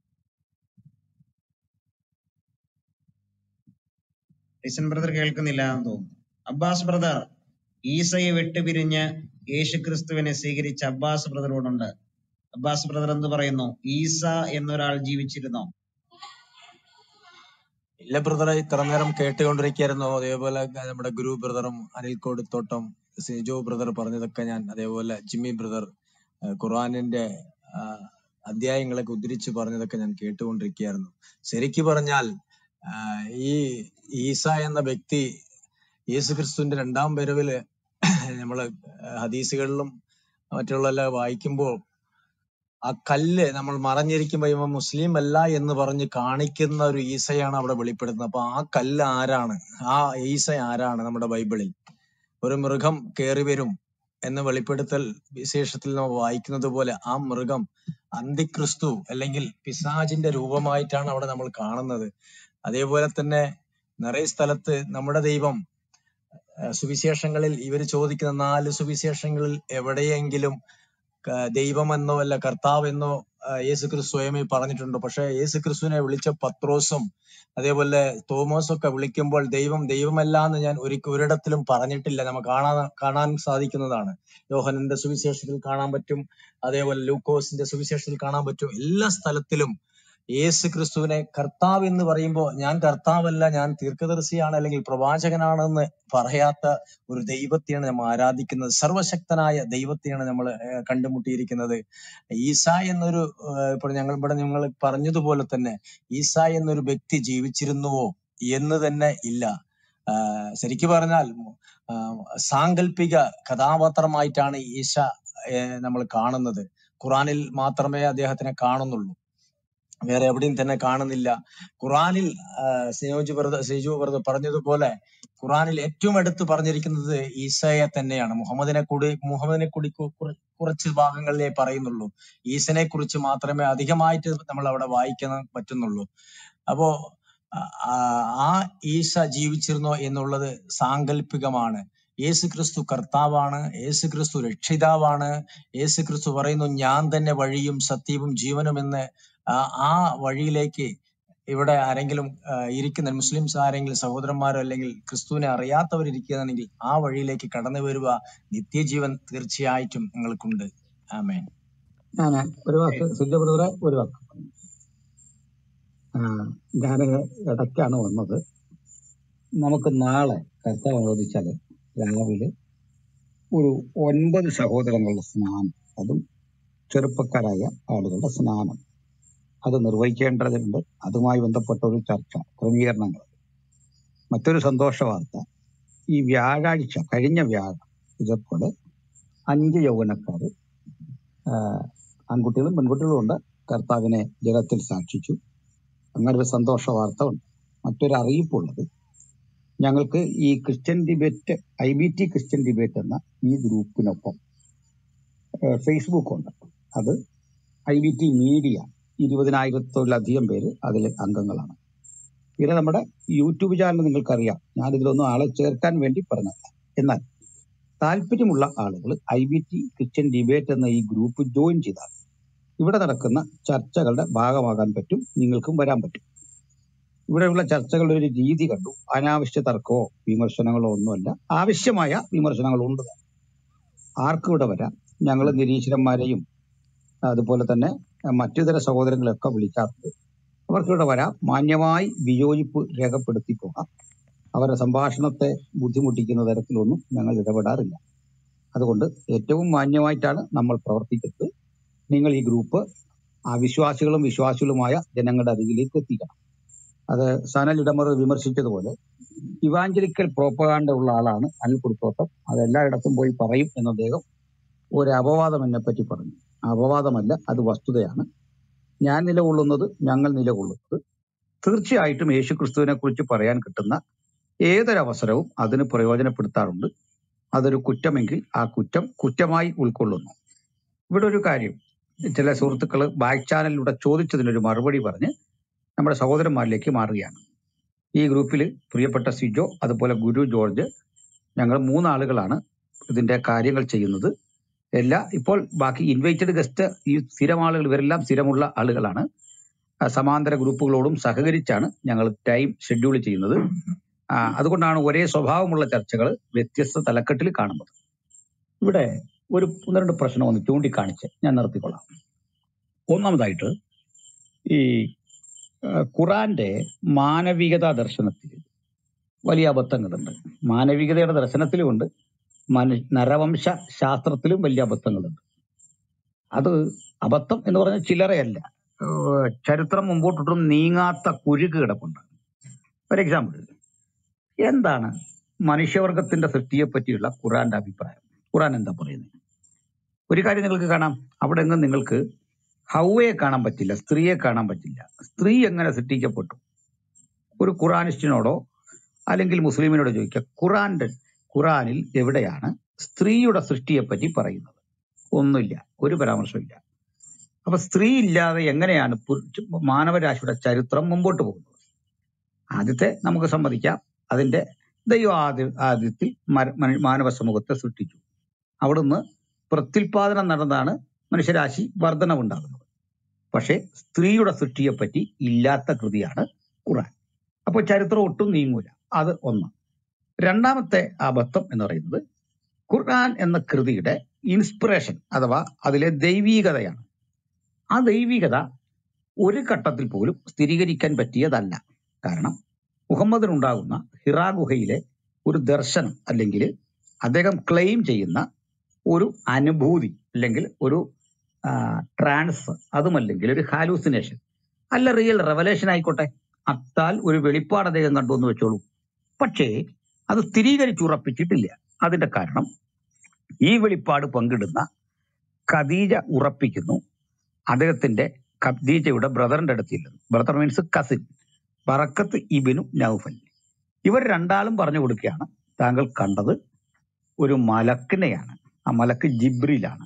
ടിസൻ ബ്രദർ കേൾക്കുന്നില്ല എന്ന് തോന്നുന്നു അബ്ബാസ് ബ്രദർ ഈസയെ വിട്ടുപിരിഞ്ഞ് യേശു ക്രിസ്തുവിനെ സ്വീകരിച്ച അബ്ബാസ് ബ്രദറോടുണ്ട് അബ്ബാസ് ബ്രദർ എന്ത് പറയുന്നു ഈസ എന്നൊരാൾ ജീവിച്ചിരുന്നോ ഇല്ല ബ്രദറെ ഇത്ര നേരം കേട്ടുകൊണ്ടിരിക്കുകയായിരുന്നു അതേപോലെ നമ്മുടെ ഗുരു ബ്രദറും അനിൽക്കോട് തോട്ടം സിജോ ബ്രദർ പറഞ്ഞതൊക്കെ ഞാൻ അതേപോലെ ജിമ്മി ബ്രദർ ആ, ഖുർആനിന്റെ ആ, അധ്യായങ്ങളൊക്കെ ഉദ്ധരിച്ച് പറഞ്ഞതൊക്കെ ഞാൻ കേട്ടുകൊണ്ടിരിക്കുകയായിരുന്നു ശരിക്കു പറഞ്ഞാൽ ആ, ഈ ഈസ എന്ന വ്യക്തി യേശു ക്രിസ്തുവിന്റെ രണ്ടാം വരവില് നമ്മള് ഹദീസുകളിലും മറ്റുള്ള എല്ലാം വായിക്കുമ്പോൾ ആ കല്ല് നമ്മൾ മറഞ്ഞിരിക്കുമ്പോ ഇവൻ മുസ്ലിം അല്ല എന്ന് പറഞ്ഞ് കാണിക്കുന്ന ഒരു ഈസയാണ് അവിടെ വെളിപ്പെടുത്തുന്നത് അപ്പൊ ആ കല്ല് ആരാണ് ആ ഈസ ആരാണ് നമ്മുടെ ബൈബിളിൽ ഒരു മൃഗം കയറി വരും എന്ന് വെളിപ്പെടുത്തൽ വിശേഷത്തിൽ നാം വായിക്കുന്നത് പോലെ ആ മൃഗം അന്തിക്രിസ്തു അല്ലെങ്കിൽ പിശാചിന്റെ രൂപമായിട്ടാണ് അവിടെ നമ്മൾ കാണുന്നത് അതേപോലെ തന്നെ നിറയെ സ്ഥലത്ത് നമ്മുടെ ദൈവം ഏഹ് സുവിശേഷങ്ങളിൽ ഇവർ ചോദിക്കുന്ന നാല് സുവിശേഷങ്ങളിൽ എവിടെയെങ്കിലും ക- ദൈവമെന്നോ അല്ല കർത്താവെന്നോ ആഹ് യേശു ക്രിസ്തു സ്വയമേ പറഞ്ഞിട്ടുണ്ട് പക്ഷെ യേശു ക്രിസ്തുവിനെ വിളിച്ച പത്രോസും അതേപോലെ തോമസും ഒക്കെ വിളിക്കുമ്പോൾ ദൈവം ദൈവമല്ല എന്ന് ഞാൻ ഒരിക്കൽ ഒരിടത്തിലും പറഞ്ഞിട്ടില്ല നമുക്ക് കാണാൻ കാണാൻ സാധിക്കുന്നതാണ് യോഹനന്റെ സുവിശേഷത്തിൽ കാണാൻ പറ്റും അതേപോലെ ലൂക്കോസിന്റെ സുവിശേഷത്തിൽ കാണാൻ പറ്റും എല്ലാ സ്ഥലത്തിലും യേശു ക്രിസ്തുവിനെ കർത്താവ് എന്ന് പറയുമ്പോൾ ഞാൻ കർത്താവല്ല ഞാൻ തീർക്കദർശിയാണ് അല്ലെങ്കിൽ പ്രവാചകനാണെന്ന് പറയാത്ത ഒരു ദൈവത്തെയാണ് നമ്മൾ ആരാധിക്കുന്നത് സർവശക്തനായ ദൈവത്തെയാണ് നമ്മൾ കണ്ടുമുട്ടിയിരിക്കുന്നത് ഈസ എന്നൊരു ഏഹ്, ഇപ്പോൾ ഞങ്ങൾ ഇവിടെ നിങ്ങൾ പറഞ്ഞതുപോലെ തന്നെ ഈസ എന്നൊരു വ്യക്തി ജീവിച്ചിരുന്നുവോ എന്ന് തന്നെ ഇല്ല ആഹ് ശരിക്കു പറഞ്ഞാൽ ആഹ് സാങ്കല്പിക കഥാപാത്രമായിട്ടാണ് ഈശ ഏഹ്, നമ്മൾ കാണുന്നത് ഖുറാനിൽ മാത്രമേ അദ്ദേഹത്തിനെ കാണുന്നുള്ളൂ വേറെ എവിടെയും തന്നെ കാണുന്നില്ല ഖുറാനിൽ ആഹ് സിനോജ് ബ്രദർ സിജു ബ്രദർ പറഞ്ഞതുപോലെ ഖുറാനിൽ ഏറ്റവും അടുത്ത് പറഞ്ഞിരിക്കുന്നത് ഈസയെ തന്നെയാണ് മുഹമ്മദിനെ കൂടി മുഹമ്മദിനെ കൂടി കു- കുറ- കുറച്ച് ഭാഗങ്ങളിലേ പറയുന്നുള്ളൂ ഈസനെ കുറിച്ച് മാത്രമേ അധികമായിട്ട് നമ്മൾ അവിടെ വായിക്കാൻ പറ്റുന്നുള്ളൂ അപ്പോ ആ- ആ- ആ ഈസ ജീവിച്ചിരുന്നോ എന്നുള്ളത് സാങ്കല്പികമാണ് യേശു ക്രിസ്തു കർത്താവാണ് യേശു ക്രിസ്തു രക്ഷിതാവാണ് യേശു ക്രിസ്തു പറയുന്നു ഞാൻ തന്നെ വഴിയും സത്യവും ജീവനും എന്ന് ആ ആ വഴിയിലേക്ക് ഇവിടെ ആരെങ്കിലും ആ, ഇരിക്കുന്ന മുസ്ലിംസ് ആരെങ്കിലും സഹോദരന്മാരോ അല്ലെങ്കിൽ ക്രിസ്തുവിനെ അറിയാത്തവർ ഇരിക്കുകയാണെങ്കിൽ ആ വഴിയിലേക്ക് കടന്നു വരിക നിത്യജീവൻ തീർച്ചയായിട്ടും നിങ്ങൾക്കുണ്ട് ആമേൻ ഞാൻ ഒരു വാക്ക് സിജ ബ്രദറെ ഒരു വാക്ക് ഞാൻ ഇടയ്ക്കാണ് വന്നത് നമുക്ക് നാളെ കർത്താവ് അനുവദിച്ചാൽ രാവിലെ ഒരു ഒൻപത് സഹോദരങ്ങളുടെ സ്നാനം അതും ചെറുപ്പക്കാരായ ആളുകളുടെ സ്നാനം അത് നിർവഹിക്കേണ്ടതുണ്ട് അതുമായി ബന്ധപ്പെട്ട ഒരു ചർച്ച ക്രമീകരണങ്ങൾ മറ്റൊരു സന്തോഷ വാർത്ത ഈ വ്യാഴാഴ്ച കഴിഞ്ഞ വ്യാഴം ഇതേപോലെ അഞ്ച് യൗവനക്കാര് ആഹ് ആൺകുട്ടികളും പെൺകുട്ടികളും ഉണ്ട് കർത്താവിനെ ജലത്തിൽ സാക്ഷിച്ചു അങ്ങനെ ഒരു സന്തോഷ വാർത്ത ഉണ്ട് മറ്റൊരു അറിയിപ്പുള്ളത് ഞങ്ങൾക്ക് ഈ Christian debate I B T Christian debate എന്ന ഈ ഗ്രൂപ്പിനൊപ്പം ഫേസ്ബുക്ക് ഉണ്ട് അത് ഐ ബി ടി മീഡിയ ഇരുപതിനായിരത്തോളധികം പേര് അതിൽ അംഗങ്ങളാണ് പിന്നെ നമ്മുടെ യൂട്യൂബ് ചാനൽ നിങ്ങൾക്കറിയാം ഞാൻ ഇതിലൊന്നും ആളെ ചേർക്കാൻ വേണ്ടി പറഞ്ഞതല്ല എന്നാൽ താല്പര്യമുള്ള ആളുകൾ I B T Christian debate എന്ന ഈ ഗ്രൂപ്പ് ജോയിൻ ചെയ്താൽ ഇവിടെ നടക്കുന്ന ചർച്ചകളുടെ ഭാഗമാകാൻ പറ്റും നിങ്ങൾക്കും വരാൻ പറ്റും ഇവിടെയുള്ള ചർച്ചകളുടെ ഒരു രീതി കണ്ടു അനാവശ്യ തർക്കമോ വിമർശനങ്ങളോ ഒന്നുമല്ല ആവശ്യമായ വിമർശനങ്ങളുണ്ട് ആർക്കും ഇവിടെ വരാം ഞങ്ങൾ നിരീശ്വരന്മാരെയും അതുപോലെ തന്നെ മറ്റു സഹോദരങ്ങളെയൊക്കെ വിളിക്കാറുണ്ട് അവർക്ക് ഇവിടെ വരാം മാന്യമായി വിയോജിപ്പ് രേഖപ്പെടുത്തി പോകാം അവരുടെ സംഭാഷണത്തെ ബുദ്ധിമുട്ടിക്കുന്ന തരത്തിലൊന്നും ഞങ്ങൾ ഇടപെടാറില്ല അതുകൊണ്ട് ഏറ്റവും മാന്യമായിട്ടാണ് നമ്മൾ പ്രവർത്തിക്കുന്നത് നിങ്ങൾ ഈ ഗ്രൂപ്പ് അവിശ്വാസികളും വിശ്വാസികളുമായ ജനങ്ങളുടെ അരികിലേക്ക് എത്തിക്കണം അത് സനൽ ഇടമർ വിമർശിച്ചതുപോലെ ഇവാഞ്ചലിക്കൽ പ്രോപ്പകാണ്ട ഉള്ള ആളാണ് അനിൽ കുറുത്തോട്ടം അത് എല്ലായിടത്തും പോയി പറയും എന്ന് അദ്ദേഹം ഒരു അപവാദം എന്നെ പറ്റി പറഞ്ഞു അപവാദമല്ല അത് വസ്തുതയാണ് ഞാൻ നിലകൊള്ളുന്നത് ഞങ്ങൾ നിലകൊള്ളുന്നത് തീർച്ചയായിട്ടും യേശു ക്രിസ്തുവിനെ കുറിച്ച് പറയാൻ കിട്ടുന്ന ഏതൊരവസരവും അതിന് പ്രയോജനപ്പെടുത്താറുണ്ട് അതൊരു കുറ്റമെങ്കിൽ ആ കുറ്റം കുറ്റമായി ഉൾക്കൊള്ളുന്നു ഇവിടെ ഒരു കാര്യം ചില സുഹൃത്തുക്കൾ ബാക്ക് ചാനലിലൂടെ ചോദിച്ചതിനൊരു മറുപടി പറഞ്ഞ് നമ്മുടെ സഹോദരന്മാരിലേക്ക് മാറുകയാണ് ഈ ഗ്രൂപ്പിൽ പ്രിയപ്പെട്ട സിജോ അതുപോലെ ഗുരു ജോർജ് ഞങ്ങൾ മൂന്നാളുകളാണ് ഇതിന്റെ കാര്യങ്ങൾ ചെയ്യുന്നത് എല്ലാ ഇപ്പോൾ ബാക്കി ഇൻവൈറ്റഡ് ഗസ്റ്റ് ഈ സ്ഥിരം ആളുകൾ ഇവരെല്ലാം സ്ഥിരമുള്ള ആളുകളാണ് ആ, സമാന്തര ഗ്രൂപ്പുകളോടും സഹകരിച്ചാണ് ഞങ്ങൾ ടൈം ഷെഡ്യൂൾ ചെയ്യുന്നത് ആ, അതുകൊണ്ടാണ് ഒരേ സ്വഭാവമുള്ള ചർച്ചകൾ വ്യത്യസ്ത തലക്കെട്ടിൽ കാണുന്നത് ഇവിടെ ഒരു ഒന്ന് രണ്ട് പ്രശ്നം ഒന്ന് ചൂണ്ടിക്കാണിച്ച് ഞാൻ നിർത്തിക്കൊള്ളാം ഒന്നാമതായിട്ട് ഈ ആ, ഖുറാന്റെ മാനവികതാ ദർശനത്തിൽ വലിയ അബദ്ധങ്ങളുണ്ട് മാനവികതയുടെ ദർശനത്തിലുമുണ്ട് മനു നരവംശ ശാസ്ത്രത്തിലും വലിയ അബദ്ധങ്ങളുണ്ട് അത് അബദ്ധം എന്ന് പറഞ്ഞാൽ ചില്ലറയല്ല ഏഹ് ചരിത്രം മുമ്പോട്ടൊട്ടും നീങ്ങാത്ത കുരുക്ക് കിടപ്പുണ്ട് ഒരു എക്സാമ്പിൾ എന്താണ് മനുഷ്യവർഗത്തിന്റെ സൃഷ്ടിയെ പറ്റിയുള്ള ഖുറാന്റെ അഭിപ്രായം ഖുറാൻ എന്താ പറയുന്നത് ഒരു കാര്യം നിങ്ങൾക്ക് കാണാം അവിടെ നിന്ന് നിങ്ങൾക്ക് ഹൗവയെ കാണാൻ പറ്റില്ല സ്ത്രീയെ കാണാൻ പറ്റില്ല സ്ത്രീ എങ്ങനെ സൃഷ്ടിക്കപ്പെട്ടു ഒരു ഖുറാനിസ്റ്റിനോടോ അല്ലെങ്കിൽ മുസ്ലിമിനോടോ ചോദിക്കുക ഖുറാന്റെ ഖുറാനിൽ എവിടെയാണ് സ്ത്രീയുടെ സൃഷ്ടിയെ പറ്റി പറയുന്നത് ഒന്നുമില്ല ഒരു പരാമർശമില്ല അപ്പൊ സ്ത്രീ ഇല്ലാതെ എങ്ങനെയാണ് പുരുഷ- മാനവരാശിയുടെ ചരിത്രം മുമ്പോട്ട് പോകുന്നത് ആദ്യത്തെ നമുക്ക് സമ്മതിക്കാം അതിന്റെ ദൈവം ആദ്യ ആദ്യത്തിൽ മര- മന- മാനവ സമൂഹത്തെ സൃഷ്ടിച്ചു അവിടുന്ന് പ്രത്യുൽപാദനം നടന്നാണ് മനുഷ്യരാശി വർധനവുണ്ടാകുന്നത് പക്ഷേ സ്ത്രീയുടെ സൃഷ്ടിയെപ്പറ്റി ഇല്ലാത്ത കൃതിയാണ് ഖുറാൻ അപ്പോൾ ചരിത്രം ഒട്ടും നീങ്ങൂല അത് ഒന്ന് രണ്ടാമത്തെ അബദ്ധം എന്ന് പറയുന്നത് ഖുർആൻ എന്ന കൃതിയുടെ ഇൻസ്പിറേഷൻ അഥവാ അതിലെ ദൈവീകതയാണ് ആ ദൈവികത ഒരു ഘട്ടത്തിൽ പോലും സ്ഥിരീകരിക്കാൻ പറ്റിയതല്ല കാരണം മുഹമ്മദിനുണ്ടാകുന്ന ഹിറാ ഗുഹയിലെ ഒരു ദർശനം അല്ലെങ്കിൽ അദ്ദേഹം ക്ലെയിം ചെയ്യുന്ന ഒരു അനുഭൂതി അല്ലെങ്കിൽ ഒരു ട്രാൻസ് അതുമല്ലെങ്കിൽ ഒരു ഹാലൂസിനേഷൻ അല്ല റിയൽ റെവലേഷൻ ആയിക്കോട്ടെ അത്താൽ ഒരു വെളിപ്പാട് അദ്ദേഹം കണ്ടു എന്ന് വെച്ചോളൂ പക്ഷേ അത് സ്ഥിരീകരിച്ചുറപ്പിച്ചിട്ടില്ല അതിന്റെ കാരണം ഈ വെളിപ്പാട് പങ്കിടുന്ന ഖദീജ ഉറപ്പിക്കുന്നു അദ്ദേഹത്തിന്റെ ഖദീജയുടെ ബ്രദറിന്റെ അടുത്തില്ലെന്ന് ബ്രദർ മീൻസ് കസിൻ ബറക്കത്ത് ഇബിനു നൗഫൽ ഇവർ രണ്ടാളും പറഞ്ഞു കൊടുക്കുകയാണ് താങ്കൾ കണ്ടത് ഒരു മലക്കിനെയാണ് ആ മലക്ക് ജിബ്രിലാണ്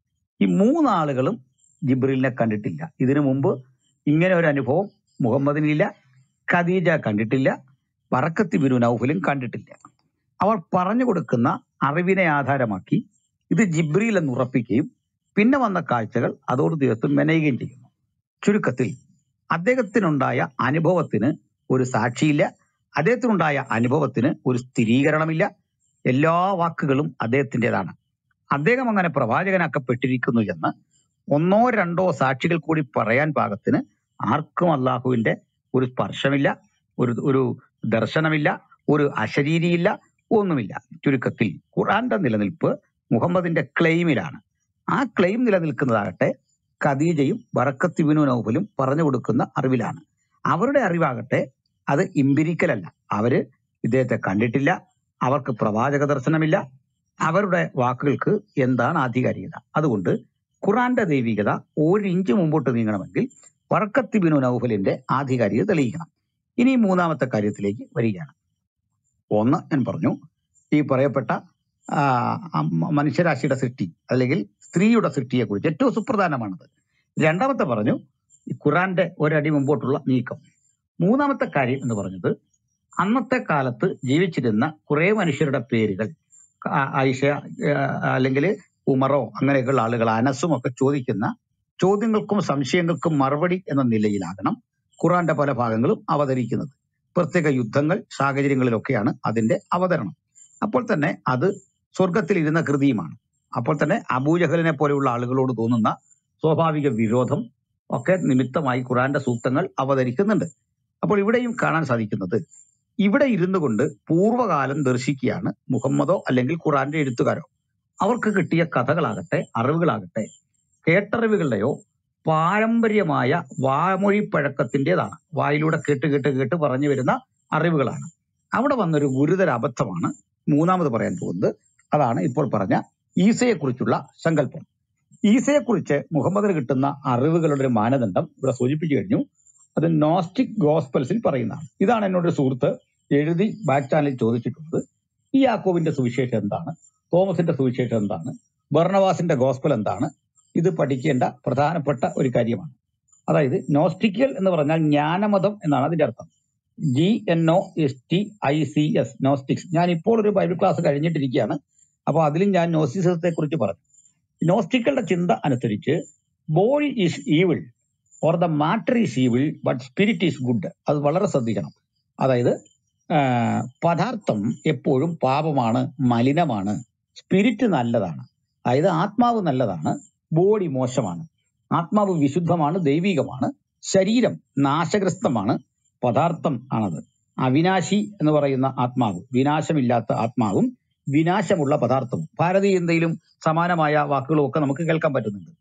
ഈ മൂന്നാളുകളും ജിബ്രിലിനെ കണ്ടിട്ടില്ല ഇതിനു മുമ്പ് ഇങ്ങനെ ഒരു അനുഭവം മുഹമ്മദിനില്ല ഖദീജ കണ്ടിട്ടില്ല ബറക്കത്ത് ഇബിനു നൗഫലും കണ്ടിട്ടില്ല അവർ പറഞ്ഞു കൊടുക്കുന്ന അറിവിനെ ആധാരമാക്കി ഇത് ജിബ്രീൽ എന്ന് ഉറപ്പിക്കുകയും പിന്നെ വന്ന കാഴ്ചകൾ അതോട് തീർത്തും മെനയുകയും ചെയ്യുന്നു ചുരുക്കത്തിൽ അദ്ദേഹത്തിനുണ്ടായ അനുഭവത്തിന് ഒരു സാക്ഷിയില്ല അദ്ദേഹത്തിനുണ്ടായ അനുഭവത്തിന് ഒരു സ്ഥിരീകരണമില്ല എല്ലാ വാക്കുകളും അദ്ദേഹത്തിൻ്റെതാണ് അദ്ദേഹം അങ്ങനെ പ്രവാചകനാക്കപ്പെട്ടിരിക്കുന്നു എന്ന് ഒന്നോ രണ്ടോ സാക്ഷികൾ കൂടി പറയാൻ പാകത്തിന് ആർക്കും അള്ളാഹുവിന്റെ ഒരു സ്പർശമില്ല ഒരു ഒരു ദർശനമില്ല ഒരു അശരീരിയില്ല ഒന്നുമില്ല ചുരുക്കത്തിൽ ഖുറാന്റെ നിലനിൽപ്പ് മുഹമ്മദിന്റെ ക്ലെയിമിലാണ് ആ ക്ലെയിം നിലനിൽക്കുന്നതാകട്ടെ ഖദീജയും ബറക്കത്തിബിനു നൗഫലും പറഞ്ഞു കൊടുക്കുന്ന അറിവിലാണ് അവരുടെ അറിവാകട്ടെ അത് ഇമ്പിരിക്കൽ അല്ല അവര് ഇദ്ദേഹത്തെ കണ്ടിട്ടില്ല അവർക്ക് പ്രവാചക ദർശനമില്ല അവരുടെ വാക്കുകൾക്ക് എന്താണ് ആധികാരികത അതുകൊണ്ട് ഖുറാന്റെ ദൈവികത ഒരു ഇഞ്ച് മുമ്പോട്ട് നീങ്ങണമെങ്കിൽ വറക്കത്തിബിനു നൗഫലിന്റെ ആധികാരികത തെളിയിക്കണം ഇനി മൂന്നാമത്തെ കാര്യത്തിലേക്ക് വരികയാണ് ഒന്ന് ഞാൻ പറഞ്ഞു ഈ പറയപ്പെട്ട ആ, ആ മ- മനുഷ്യരാശിയുടെ സൃഷ്ടി അല്ലെങ്കിൽ സ്ത്രീയുടെ സൃഷ്ടിയെ കുറിച്ച് ഏറ്റവും സുപ്രധാനമാണത് രണ്ടാമത്തെ പറഞ്ഞു ഈ ഖുറാന്റെ ഒരടി മുമ്പോട്ടുള്ള നീക്കം മൂന്നാമത്തെ കാര്യം എന്ന് പറഞ്ഞത് അന്നത്തെ കാലത്ത് ജീവിച്ചിരുന്ന കുറെ മനുഷ്യരുടെ പേരുകൾ ആ- ആയിഷ അല്ലെങ്കിൽ ഉമറോ അങ്ങനെയൊക്കെയുള്ള ആളുകൾ അനസും ഒക്കെ ചോദിക്കുന്ന ചോദ്യങ്ങൾക്കും സംശയങ്ങൾക്കും മറുപടി എന്ന നിലയിലാകണം ഖുറാന്റെ പല ഭാഗങ്ങളും അവതരിക്കുന്നത് പ്രത്യേക യുദ്ധങ്ങൾ സാഹചര്യങ്ങളിലൊക്കെയാണ് അതിന്റെ അവതരണം അപ്പോൾ തന്നെ അത് സ്വർഗത്തിൽ ഇരുന്ന കൃതിയുമാണ് അപ്പോൾ തന്നെ അബൂജഹലിനെ പോലെയുള്ള ആളുകളോട് തോന്നുന്ന സ്വാഭാവിക വിരോധം ഒക്കെ നിമിത്തമായി ഖുറാന്റെ സൂക്തങ്ങൾ അവതരിക്കുന്നുണ്ട് അപ്പോൾ ഇവിടെയും കാണാൻ സാധിക്കുന്നത് ഇവിടെ ഇരുന്നു കൊണ്ട് പൂർവ്വകാലം ദർശിക്കുകയാണ് മുഹമ്മദോ അല്ലെങ്കിൽ ഖുറാന്റെ എഴുത്തുകാരോ അവർക്ക് കിട്ടിയ കഥകളാകട്ടെ അറിവുകളാകട്ടെ കേട്ടറിവുകളുടെയോ പാരമ്പര്യമായ വാമൊഴി പഴക്കത്തിൻ്റെതാണ് വായിലൂടെ കേട്ട് കേട്ട് കേട്ട് പറഞ്ഞു വരുന്ന അറിവുകളാണ് അവിടെ വന്നൊരു ഗുരുതര അബദ്ധമാണ് മൂന്നാമത് പറയാൻ പോകുന്നത് അതാണ് ഇപ്പോൾ പറഞ്ഞ ഈസയെക്കുറിച്ചുള്ള സങ്കല്പം ഈസയെക്കുറിച്ച് മുഹമ്മദിന് കിട്ടുന്ന അറിവുകളുടെ ഒരു മാനദണ്ഡം ഇവിടെ സൂചിപ്പിച്ചു കഴിഞ്ഞു അത് നോസ്റ്റിക് ഗോസ്പൽസിൽ പറയുന്നതാണ് ഇതാണ് എന്നോട് ഒരു സുഹൃത്ത് എഴുതി ബാക്ക് ചാനലിൽ ചോദിച്ചിട്ടുള്ളത് ഈ യാക്കോബിന്റെ സുവിശേഷം എന്താണ് തോമസിന്റെ സുവിശേഷം എന്താണ് ബർണവാസിന്റെ ഗോസ്പൽ എന്താണ് ഇത് പഠിക്കേണ്ട പ്രധാനപ്പെട്ട ഒരു കാര്യമാണ് അതായത് നോസ്റ്റിക്കൽ എന്ന് പറഞ്ഞാൽ ജ്ഞാനമതം എന്നാണ് അതിന്റെ അർത്ഥം G N O S T I C S gnostics ഞാൻ ഇപ്പോൾ ഒരു ബൈബിൾ ക്ലാസ് കഴിഞ്ഞിട്ടിരിക്കുകയാണ് അപ്പോൾ അതിലും ഞാൻ നോസ്റ്റിസത്തെ കുറിച്ച് പറഞ്ഞു നോസ്റ്റിക്കളുടെ ചിന്ത അനുസരിച്ച് body is evil or the matter is evil but spirit is good അത് വളരെ ശ്രദ്ധിക്കണം അതായത് ആ, പദാർത്ഥം എപ്പോഴും പാപമാണ് മലിനമാണ് സ്പിരിറ്റ് നല്ലതാണ് അതായത് ആത്മാവ് നല്ലതാണ് ബോഡി മോശമാണ് ആത്മാവ് വിശുദ്ധമാണ് ദൈവികമാണ് ശരീരം നാശഗ്രസ്തമാണ് പദാർത്ഥം ആണത് അവിനാശി എന്ന് പറയുന്ന ആത്മാവ് വിനാശമില്ലാത്ത ആത്മാവും വിനാശമുള്ള പദാർത്ഥവും ഭാരതീയതയിലും സമാനമായ വാക്കുകളും ഒക്കെ നമുക്ക് കേൾക്കാൻ പറ്റുന്നുണ്ട്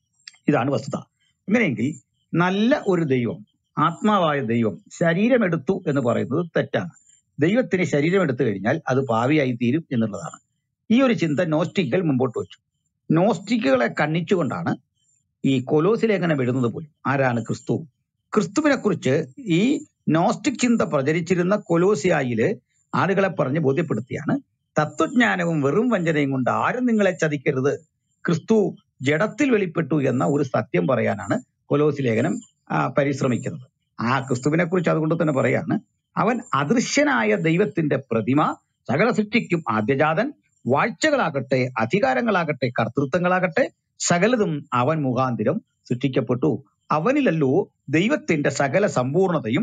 ഇതാണ് വസ്തുത അങ്ങനെയെങ്കിൽ നല്ല ഒരു ദൈവം ആത്മാവായ ദൈവം ശരീരമെടുത്തു എന്ന് പറയുന്നത് തെറ്റാണ് ദൈവത്തിന് ശരീരം എടുത്തു കഴിഞ്ഞാൽ അത് പാവിയായി തീരും എന്നുള്ളതാണ് ഈ ഒരു ചിന്ത നോസ്റ്റിക്കുകൾ മുമ്പോട്ട് വെച്ചു നോസ്റ്റിക്കുകളെ കണ്ണിച്ചുകൊണ്ടാണ് ഈ കൊലോസി ലേഖനം എഴുതുന്നത് പോലും ആരാണ് ക്രിസ്തു ക്രിസ്തുവിനെ കുറിച്ച് ഈ നോസ്റ്റിക് ചിന്ത പ്രചരിച്ചിരുന്ന കൊലോസിയായില് ആളുകളെ പറഞ്ഞ് ബോധ്യപ്പെടുത്തിയാണ് തത്വജ്ഞാനവും വെറും വഞ്ചനയും കൊണ്ട് ആരും നിങ്ങളെ ചതിക്കരുത് ക്രിസ്തു ജഡത്തിൽ വെളിപ്പെട്ടു എന്ന ഒരു സത്യം പറയാനാണ് കൊലോസി ലേഖനം ആ, പരിശ്രമിക്കുന്നത് ആ ക്രിസ്തുവിനെ കുറിച്ച് അതുകൊണ്ട് തന്നെ പറയാണ് അവൻ അദൃശ്യനായ ദൈവത്തിന്റെ പ്രതിമ സകല സൃഷ്ടിക്കും ആദ്യജാതൻ വാഴ്ചകളാകട്ടെ അധികാരങ്ങളാകട്ടെ കർത്തൃത്വങ്ങളാകട്ടെ സകലതും അവൻ മുഖാന്തിരം സൃഷ്ടിക്കപ്പെട്ടു അവനിലല്ലോ ദൈവത്തിന്റെ സകല സമ്പൂർണതയും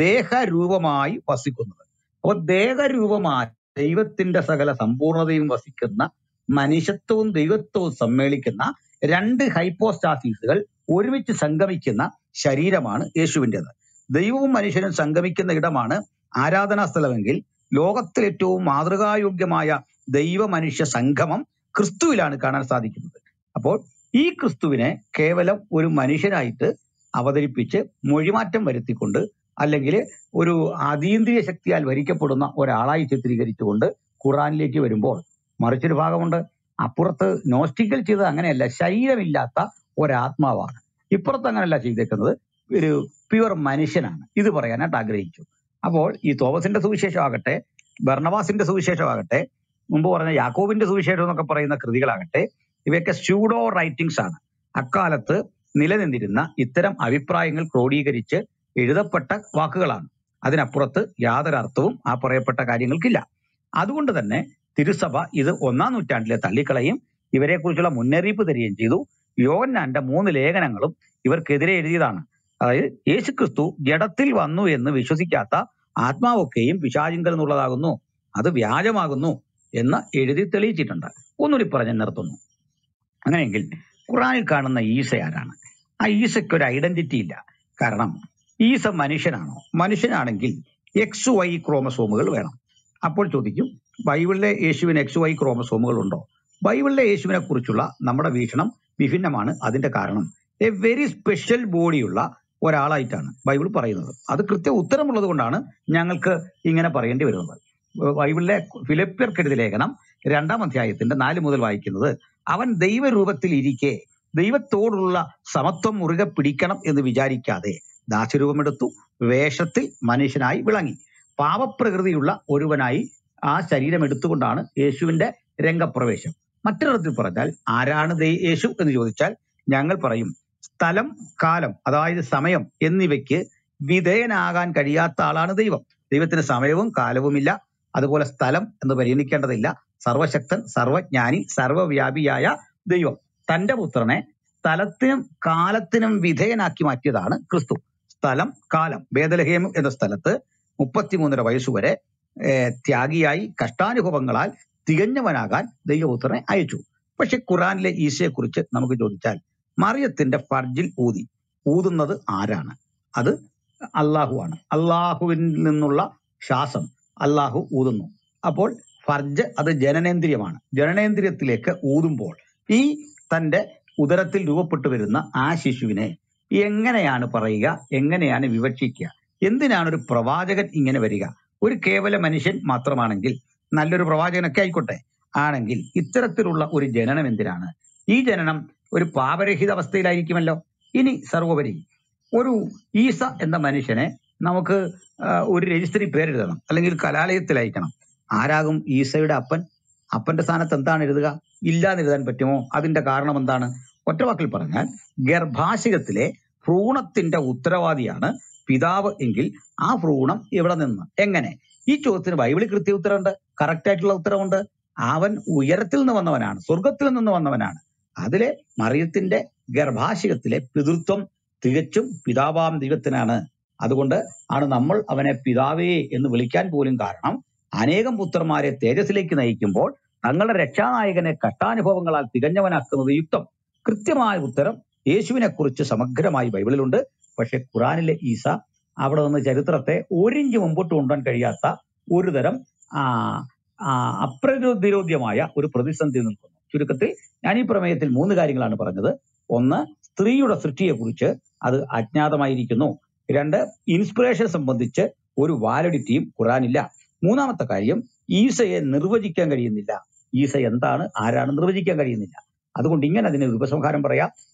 ദേഹരൂപമായി വസിക്കുന്നത് അപ്പോൾ ദേഹരൂപമായി ദൈവത്തിന്റെ സകല സമ്പൂർണതയും വസിക്കുന്ന മനുഷ്യത്വവും ദൈവത്വവും സമ്മേളിക്കുന്ന രണ്ട് ഹൈപ്പോസ്റ്റാസീസുകൾ ഒരുമിച്ച് സംഗമിക്കുന്ന ശരീരമാണ് യേശുവിൻ്റെത് ദൈവവും മനുഷ്യനും സംഗമിക്കുന്ന ഇടമാണ് ആരാധനാ സ്ഥലമെങ്കിൽ ലോകത്തിൽ ഏറ്റവും മാതൃകായോഗ്യമായ ദൈവ മനുഷ്യ സംഗമം ക്രിസ്തുവിലാണ് കാണാൻ സാധിക്കുന്നത് അപ്പോൾ ഈ ക്രിസ്തുവിനെ കേവലം ഒരു മനുഷ്യനായിട്ട് അവതരിപ്പിച്ച് മൊഴിമാറ്റം വരുത്തിക്കൊണ്ട് അല്ലെങ്കിൽ ഒരു അതീന്ദ്രിയ ശക്തിയാൽ ഭരിക്കപ്പെടുന്ന ഒരാളായി ചിത്രീകരിച്ചുകൊണ്ട് ഖുറാനിലേക്ക് വരുമ്പോൾ മറിച്ചൊരു ഭാഗമുണ്ട് അപ്പുറത്ത് നോസ്റ്റിക്കൽ ചെയ്തത് അങ്ങനെയല്ല ശരീരമില്ലാത്ത ഒരാത്മാവാണ് ഇപ്പുറത്ത് അങ്ങനെയല്ല ചെയ്തേക്കുന്നത് ഒരു പ്യുവർ മനുഷ്യനാണ് ഇത് പറയാനായിട്ട് ആഗ്രഹിച്ചു അപ്പോൾ ഈ തോമസിന്റെ സുവിശേഷമാകട്ടെ ബർണവാസിന്റെ സുവിശേഷമാകട്ടെ മുമ്പ് പറഞ്ഞ യാക്കോബിന്റെ സുവിശേഷം എന്നൊക്കെ പറയുന്ന കൃതികളാകട്ടെ ഇവയൊക്കെ സ്യൂഡോ റൈറ്റിംഗ്സ് ആണ് അക്കാലത്ത് നിലനിന്നിരുന്ന ഇത്തരം അഭിപ്രായങ്ങൾ ക്രോഡീകരിച്ച് എഴുതപ്പെട്ട വാക്കുകളാണ് അതിനപ്പുറത്ത് യാതൊരു അർത്ഥവും ആ പറയപ്പെട്ട കാര്യങ്ങൾക്കില്ല അതുകൊണ്ട് തന്നെ തിരുസഭ ഇത് ഒന്നാം നൂറ്റാണ്ടിലെ തള്ളിക്കളയും ഇവരെ കുറിച്ചുള്ള മുന്നറിയിപ്പ് തരികയും ചെയ്തു യോഹന്നാന്റെ മൂന്ന് ലേഖനങ്ങളും ഇവർക്കെതിരെ എഴുതിയതാണ് അതായത് യേശുക്രിസ്തു ജഡത്തിൽ വന്നു എന്ന് വിശ്വസിക്കാത്ത ആത്മാവൊക്കെയും പിശാചിങ്കൽ എന്നുള്ളതാകുന്നു അത് വ്യാജമാകുന്നു എന്ന് എഴുതി തെളിയിച്ചിട്ടുണ്ട് ഒന്നുകൂടി പറഞ്ഞ് നിർത്തുന്നു അങ്ങനെയെങ്കിൽ ഖുറാനിൽ കാണുന്ന ഈസ ആരാണ് ആ ഈസയ്ക്ക് ഒരു ഐഡന്റിറ്റി ഇല്ല കാരണം ഈസ മനുഷ്യനാണോ മനുഷ്യനാണെങ്കിൽ എക്സ് വൈ ക്രോമസോമുകൾ വേണം അപ്പോൾ ചോദിക്കും ബൈബിളിലെ യേശുവിന് എക്സ് വൈ ക്രോമസോമുകൾ ഉണ്ടോ ബൈബിളിലെ യേശുവിനെ കുറിച്ചുള്ള നമ്മുടെ വീക്ഷണം വിഭിന്നമാണ് അതിന്റെ കാരണം എ വെരി സ്പെഷ്യൽ ബോഡിയുള്ള ഒരാളായിട്ടാണ് ബൈബിൾ പറയുന്നത് അത് കൃത്യ ഉത്തരമുള്ളത് കൊണ്ടാണ് ഞങ്ങൾക്ക് ഇങ്ങനെ പറയേണ്ടി വരുന്നത് ബൈബിളിലെ ഫിലിപ്പിയർക്കെഴുതി ലേഖനം രണ്ടാം അധ്യായത്തിന്റെ നാല് മുതൽ വായിക്കുന്നത് അവൻ ദൈവരൂപത്തിൽ ഇരിക്കെ ദൈവത്തോടുള്ള സമത്വം മുറുകെ പിടിക്കണം എന്ന് വിചാരിക്കാതെ ദാസ്യരൂപമെടുത്തു വേഷത്തിൽ മനുഷ്യനായി വിളങ്ങി പാപപ്രകൃതിയുള്ള ഒരുവനായി ആ ശരീരം എടുത്തുകൊണ്ടാണ് യേശുവിന്റെ രംഗപ്രവേശം മറ്റൊരിടത്തിൽ പറഞ്ഞാൽ ആരാണ് ദൈ- യേശു എന്ന് ചോദിച്ചാൽ ഞങ്ങൾ പറയും സ്ഥലം കാലം അതായത് സമയം എന്നിവയ്ക്ക് വിധേയനാകാൻ കഴിയാത്ത ആളാണ് ദൈവം ദൈവത്തിന് സമയവും കാലവുമില്ല അതുപോലെ സ്ഥലം എന്ന് പരിഗണിക്കേണ്ടതില്ല സർവശക്തൻ സർവജ്ഞാനി സർവവ്യാപിയായ ദൈവം തന്റെ പുത്രനെ സ്ഥലത്തിനും കാലത്തിനും വിധേയനാക്കി മാറ്റിയതാണ് ക്രിസ്തു സ്ഥലം കാലം ബേദലഹേം എന്ന സ്ഥലത്ത് മുപ്പത്തിമൂന്നര വയസ്സുവരെ ഏർ, ത്യാഗിയായി കഷ്ടാനുഭവങ്ങളാൽ തികഞ്ഞവനാകാൻ ദൈവപുത്രനെ അയച്ചു പക്ഷെ ഖുറാനിലെ ഈശയെ കുറിച്ച് നമുക്ക് ചോദിച്ചാൽ മറിയത്തിന്റെ ഫർജിൽ ഊതി ഊതുന്നത് ആരാണ് അത് അള്ളാഹുവാണ് അള്ളാഹുവിൽ നിന്നുള്ള ശ്വാസം അള്ളാഹു ഊതുന്നു അപ്പോൾ ഫർജ് അത് ജനനേന്ദ്രിയമാണ് ജനനേന്ദ്രിയത്തിലേക്ക് ഊതുമ്പോൾ ഈ തന്റെ ഉദരത്തിൽ രൂപപ്പെട്ടു വരുന്ന ആ ശിശുവിനെ എങ്ങനെയാണ് പറയുക എങ്ങനെയാണ് വിവക്ഷിക്കുക എന്തിനാണ് ഒരു പ്രവാചകൻ ഇങ്ങനെ വരിക ഒരു കേവല മനുഷ്യൻ മാത്രമാണെങ്കിൽ നല്ലൊരു പ്രവാചകനൊക്കെ ആയിക്കോട്ടെ ആണെങ്കിൽ ഇത്തരത്തിലുള്ള ഒരു ജനനം എന്തിനാണ് ഈ ജനനം ഒരു പാപരഹിത അവസ്ഥയിലായിരിക്കുമല്ലോ ഇനി സർവോപരി ഒരു ഈസ എന്ന മനുഷ്യനെ നമുക്ക് ആ, ഒരു രജിസ്റ്ററി പേരെഴുതണം അല്ലെങ്കിൽ കലാലയത്തിൽ അയക്കണം ആരാകും ഈസയുടെ അപ്പൻ അപ്പന്റെ സ്ഥാനത്ത് എന്താണ് എഴുതുക ഇല്ലാന്ന് എഴുതാൻ പറ്റുമോ അതിന്റെ കാരണം എന്താണ് ഒറ്റ വാക്കിൽ പറഞ്ഞാൽ ഗർഭാശയത്തിലെ ഭ്രൂണത്തിന്റെ ഉത്തരവാദിയാണ് പിതാവ് എങ്കിൽ ആ ഭ്രൂണം എവിടെ നിന്ന് എങ്ങനെ ഈ ചോദ്യത്തിന് ബൈബിളിൽ കൃത്യ ഉത്തരമുണ്ട് കറക്റ്റ് ആയിട്ടുള്ള ഉത്തരവുണ്ട് അവൻ ഉയരത്തിൽ നിന്ന് വന്നവനാണ് സ്വർഗത്തിൽ നിന്ന് വന്നവനാണ് അതിലെ മറിയത്തിന്റെ ഗർഭാശയത്തിലെ പിതൃത്വം തികച്ചും പിതാവാം ദൈവത്തിനാണ് അതുകൊണ്ട് ആണ് നമ്മൾ അവനെ പിതാവേ എന്ന് വിളിക്കാൻ പോലും കാരണം അനേകം പുത്രന്മാരെ തേജസ്സിലേക്ക് നയിക്കുമ്പോൾ തങ്ങളുടെ രക്ഷാനായകനെ കഷ്ടാനുഭവങ്ങളാൽ തികഞ്ഞവനാക്കുന്നത് യുക്തം കൃത്യമായ ഉത്തരം യേശുവിനെ കുറിച്ച് സമഗ്രമായി ബൈബിളിലുണ്ട് പക്ഷെ ഖുറാനിലെ ഈസ അവിടെ നിന്ന് ചരിത്രത്തെ ഒരിഞ്ച് മുമ്പോട്ട് കൊണ്ടുപോകാൻ കഴിയാത്ത ഒരു തരം ആ, ആ, അപ്രതിരോധ്യമായ ഒരു പ്രതിസന്ധി നിൽക്കുന്നു ചുരുക്കത്തിൽ ഞാൻ ഈ പ്രമേയത്തിൽ മൂന്ന് കാര്യങ്ങളാണ് പറഞ്ഞത് ഒന്ന് സ്ത്രീയുടെ സൃഷ്ടിയെ കുറിച്ച് അത് അജ്ഞാതമായിരിക്കുന്നു രണ്ട് ഇൻസ്പിറേഷൻ സംബന്ധിച്ച് ഒരു വാലിഡിറ്റിയും ഖുറാനില്ല മൂന്നാമത്തെ കാര്യം ഈസയെ നിർവചിക്കാൻ കഴിയുന്നില്ല ഈസ എന്താണ് ആരാണ് നിർവചിക്കാൻ കഴിയുന്നില്ല അതുകൊണ്ട് ഇങ്ങനെ അതിന് ഉപസംഹാരം പറയാം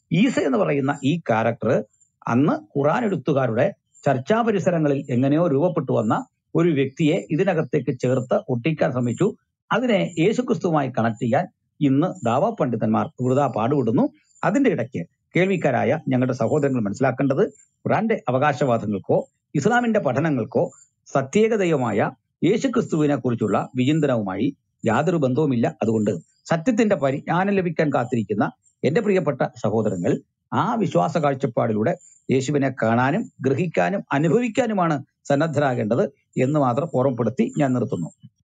ഈസ എന്ന് പറയുന്ന ഈ ക്യാരക്ടർ അന്ന് ഖുറാൻ എഴുത്തുകാരുടെ ചർച്ചാ പരിസരങ്ങളിൽ എങ്ങനെയോ രൂപപ്പെട്ടു വന്ന ഒരു വ്യക്തിയെ ഇതിനകത്തേക്ക് ചേർത്ത് ഒട്ടിക്കാൻ ശ്രമിച്ചു അതിനെ യേശുക്രിസ്തുവുമായി കണക്ട് ചെയ്യാൻ ഇന്ന് ദാവാ പണ്ഡിതന്മാർ വൃതാ പാടുവിടുന്നു അതിന്റെ ഇടയ്ക്ക് കേൾവിക്കാരായ ഞങ്ങളുടെ സഹോദരങ്ങൾ മനസ്സിലാക്കേണ്ടത് ഖുറാന്റെ അവകാശവാദങ്ങൾക്കോ ഇസ്ലാമിന്റെ പഠനങ്ങൾക്കോ സത്യേകതയുമായ യേശുക്രിസ്തുവിനെ കുറിച്ചുള്ള വിചിന്തനവുമായി യാതൊരു ബന്ധവുമില്ല അതുകൊണ്ട് സത്യത്തിന്റെ പരിജ്ഞാനം ലഭിക്കാൻ കാത്തിരിക്കുന്ന എന്റെ പ്രിയപ്പെട്ട സഹോദരങ്ങൾ ആ വിശ്വാസ കാഴ്ചപ്പാടിലൂടെ യേശുവിനെ കാണാനും ഗ്രഹിക്കാനും അനുഭവിക്കാനുമാണ് സന്നദ്ധരാകേണ്ടത് എന്ന് മാത്രം ഓർമ്മപ്പെടുത്തി ഞാൻ നിർത്തുന്നു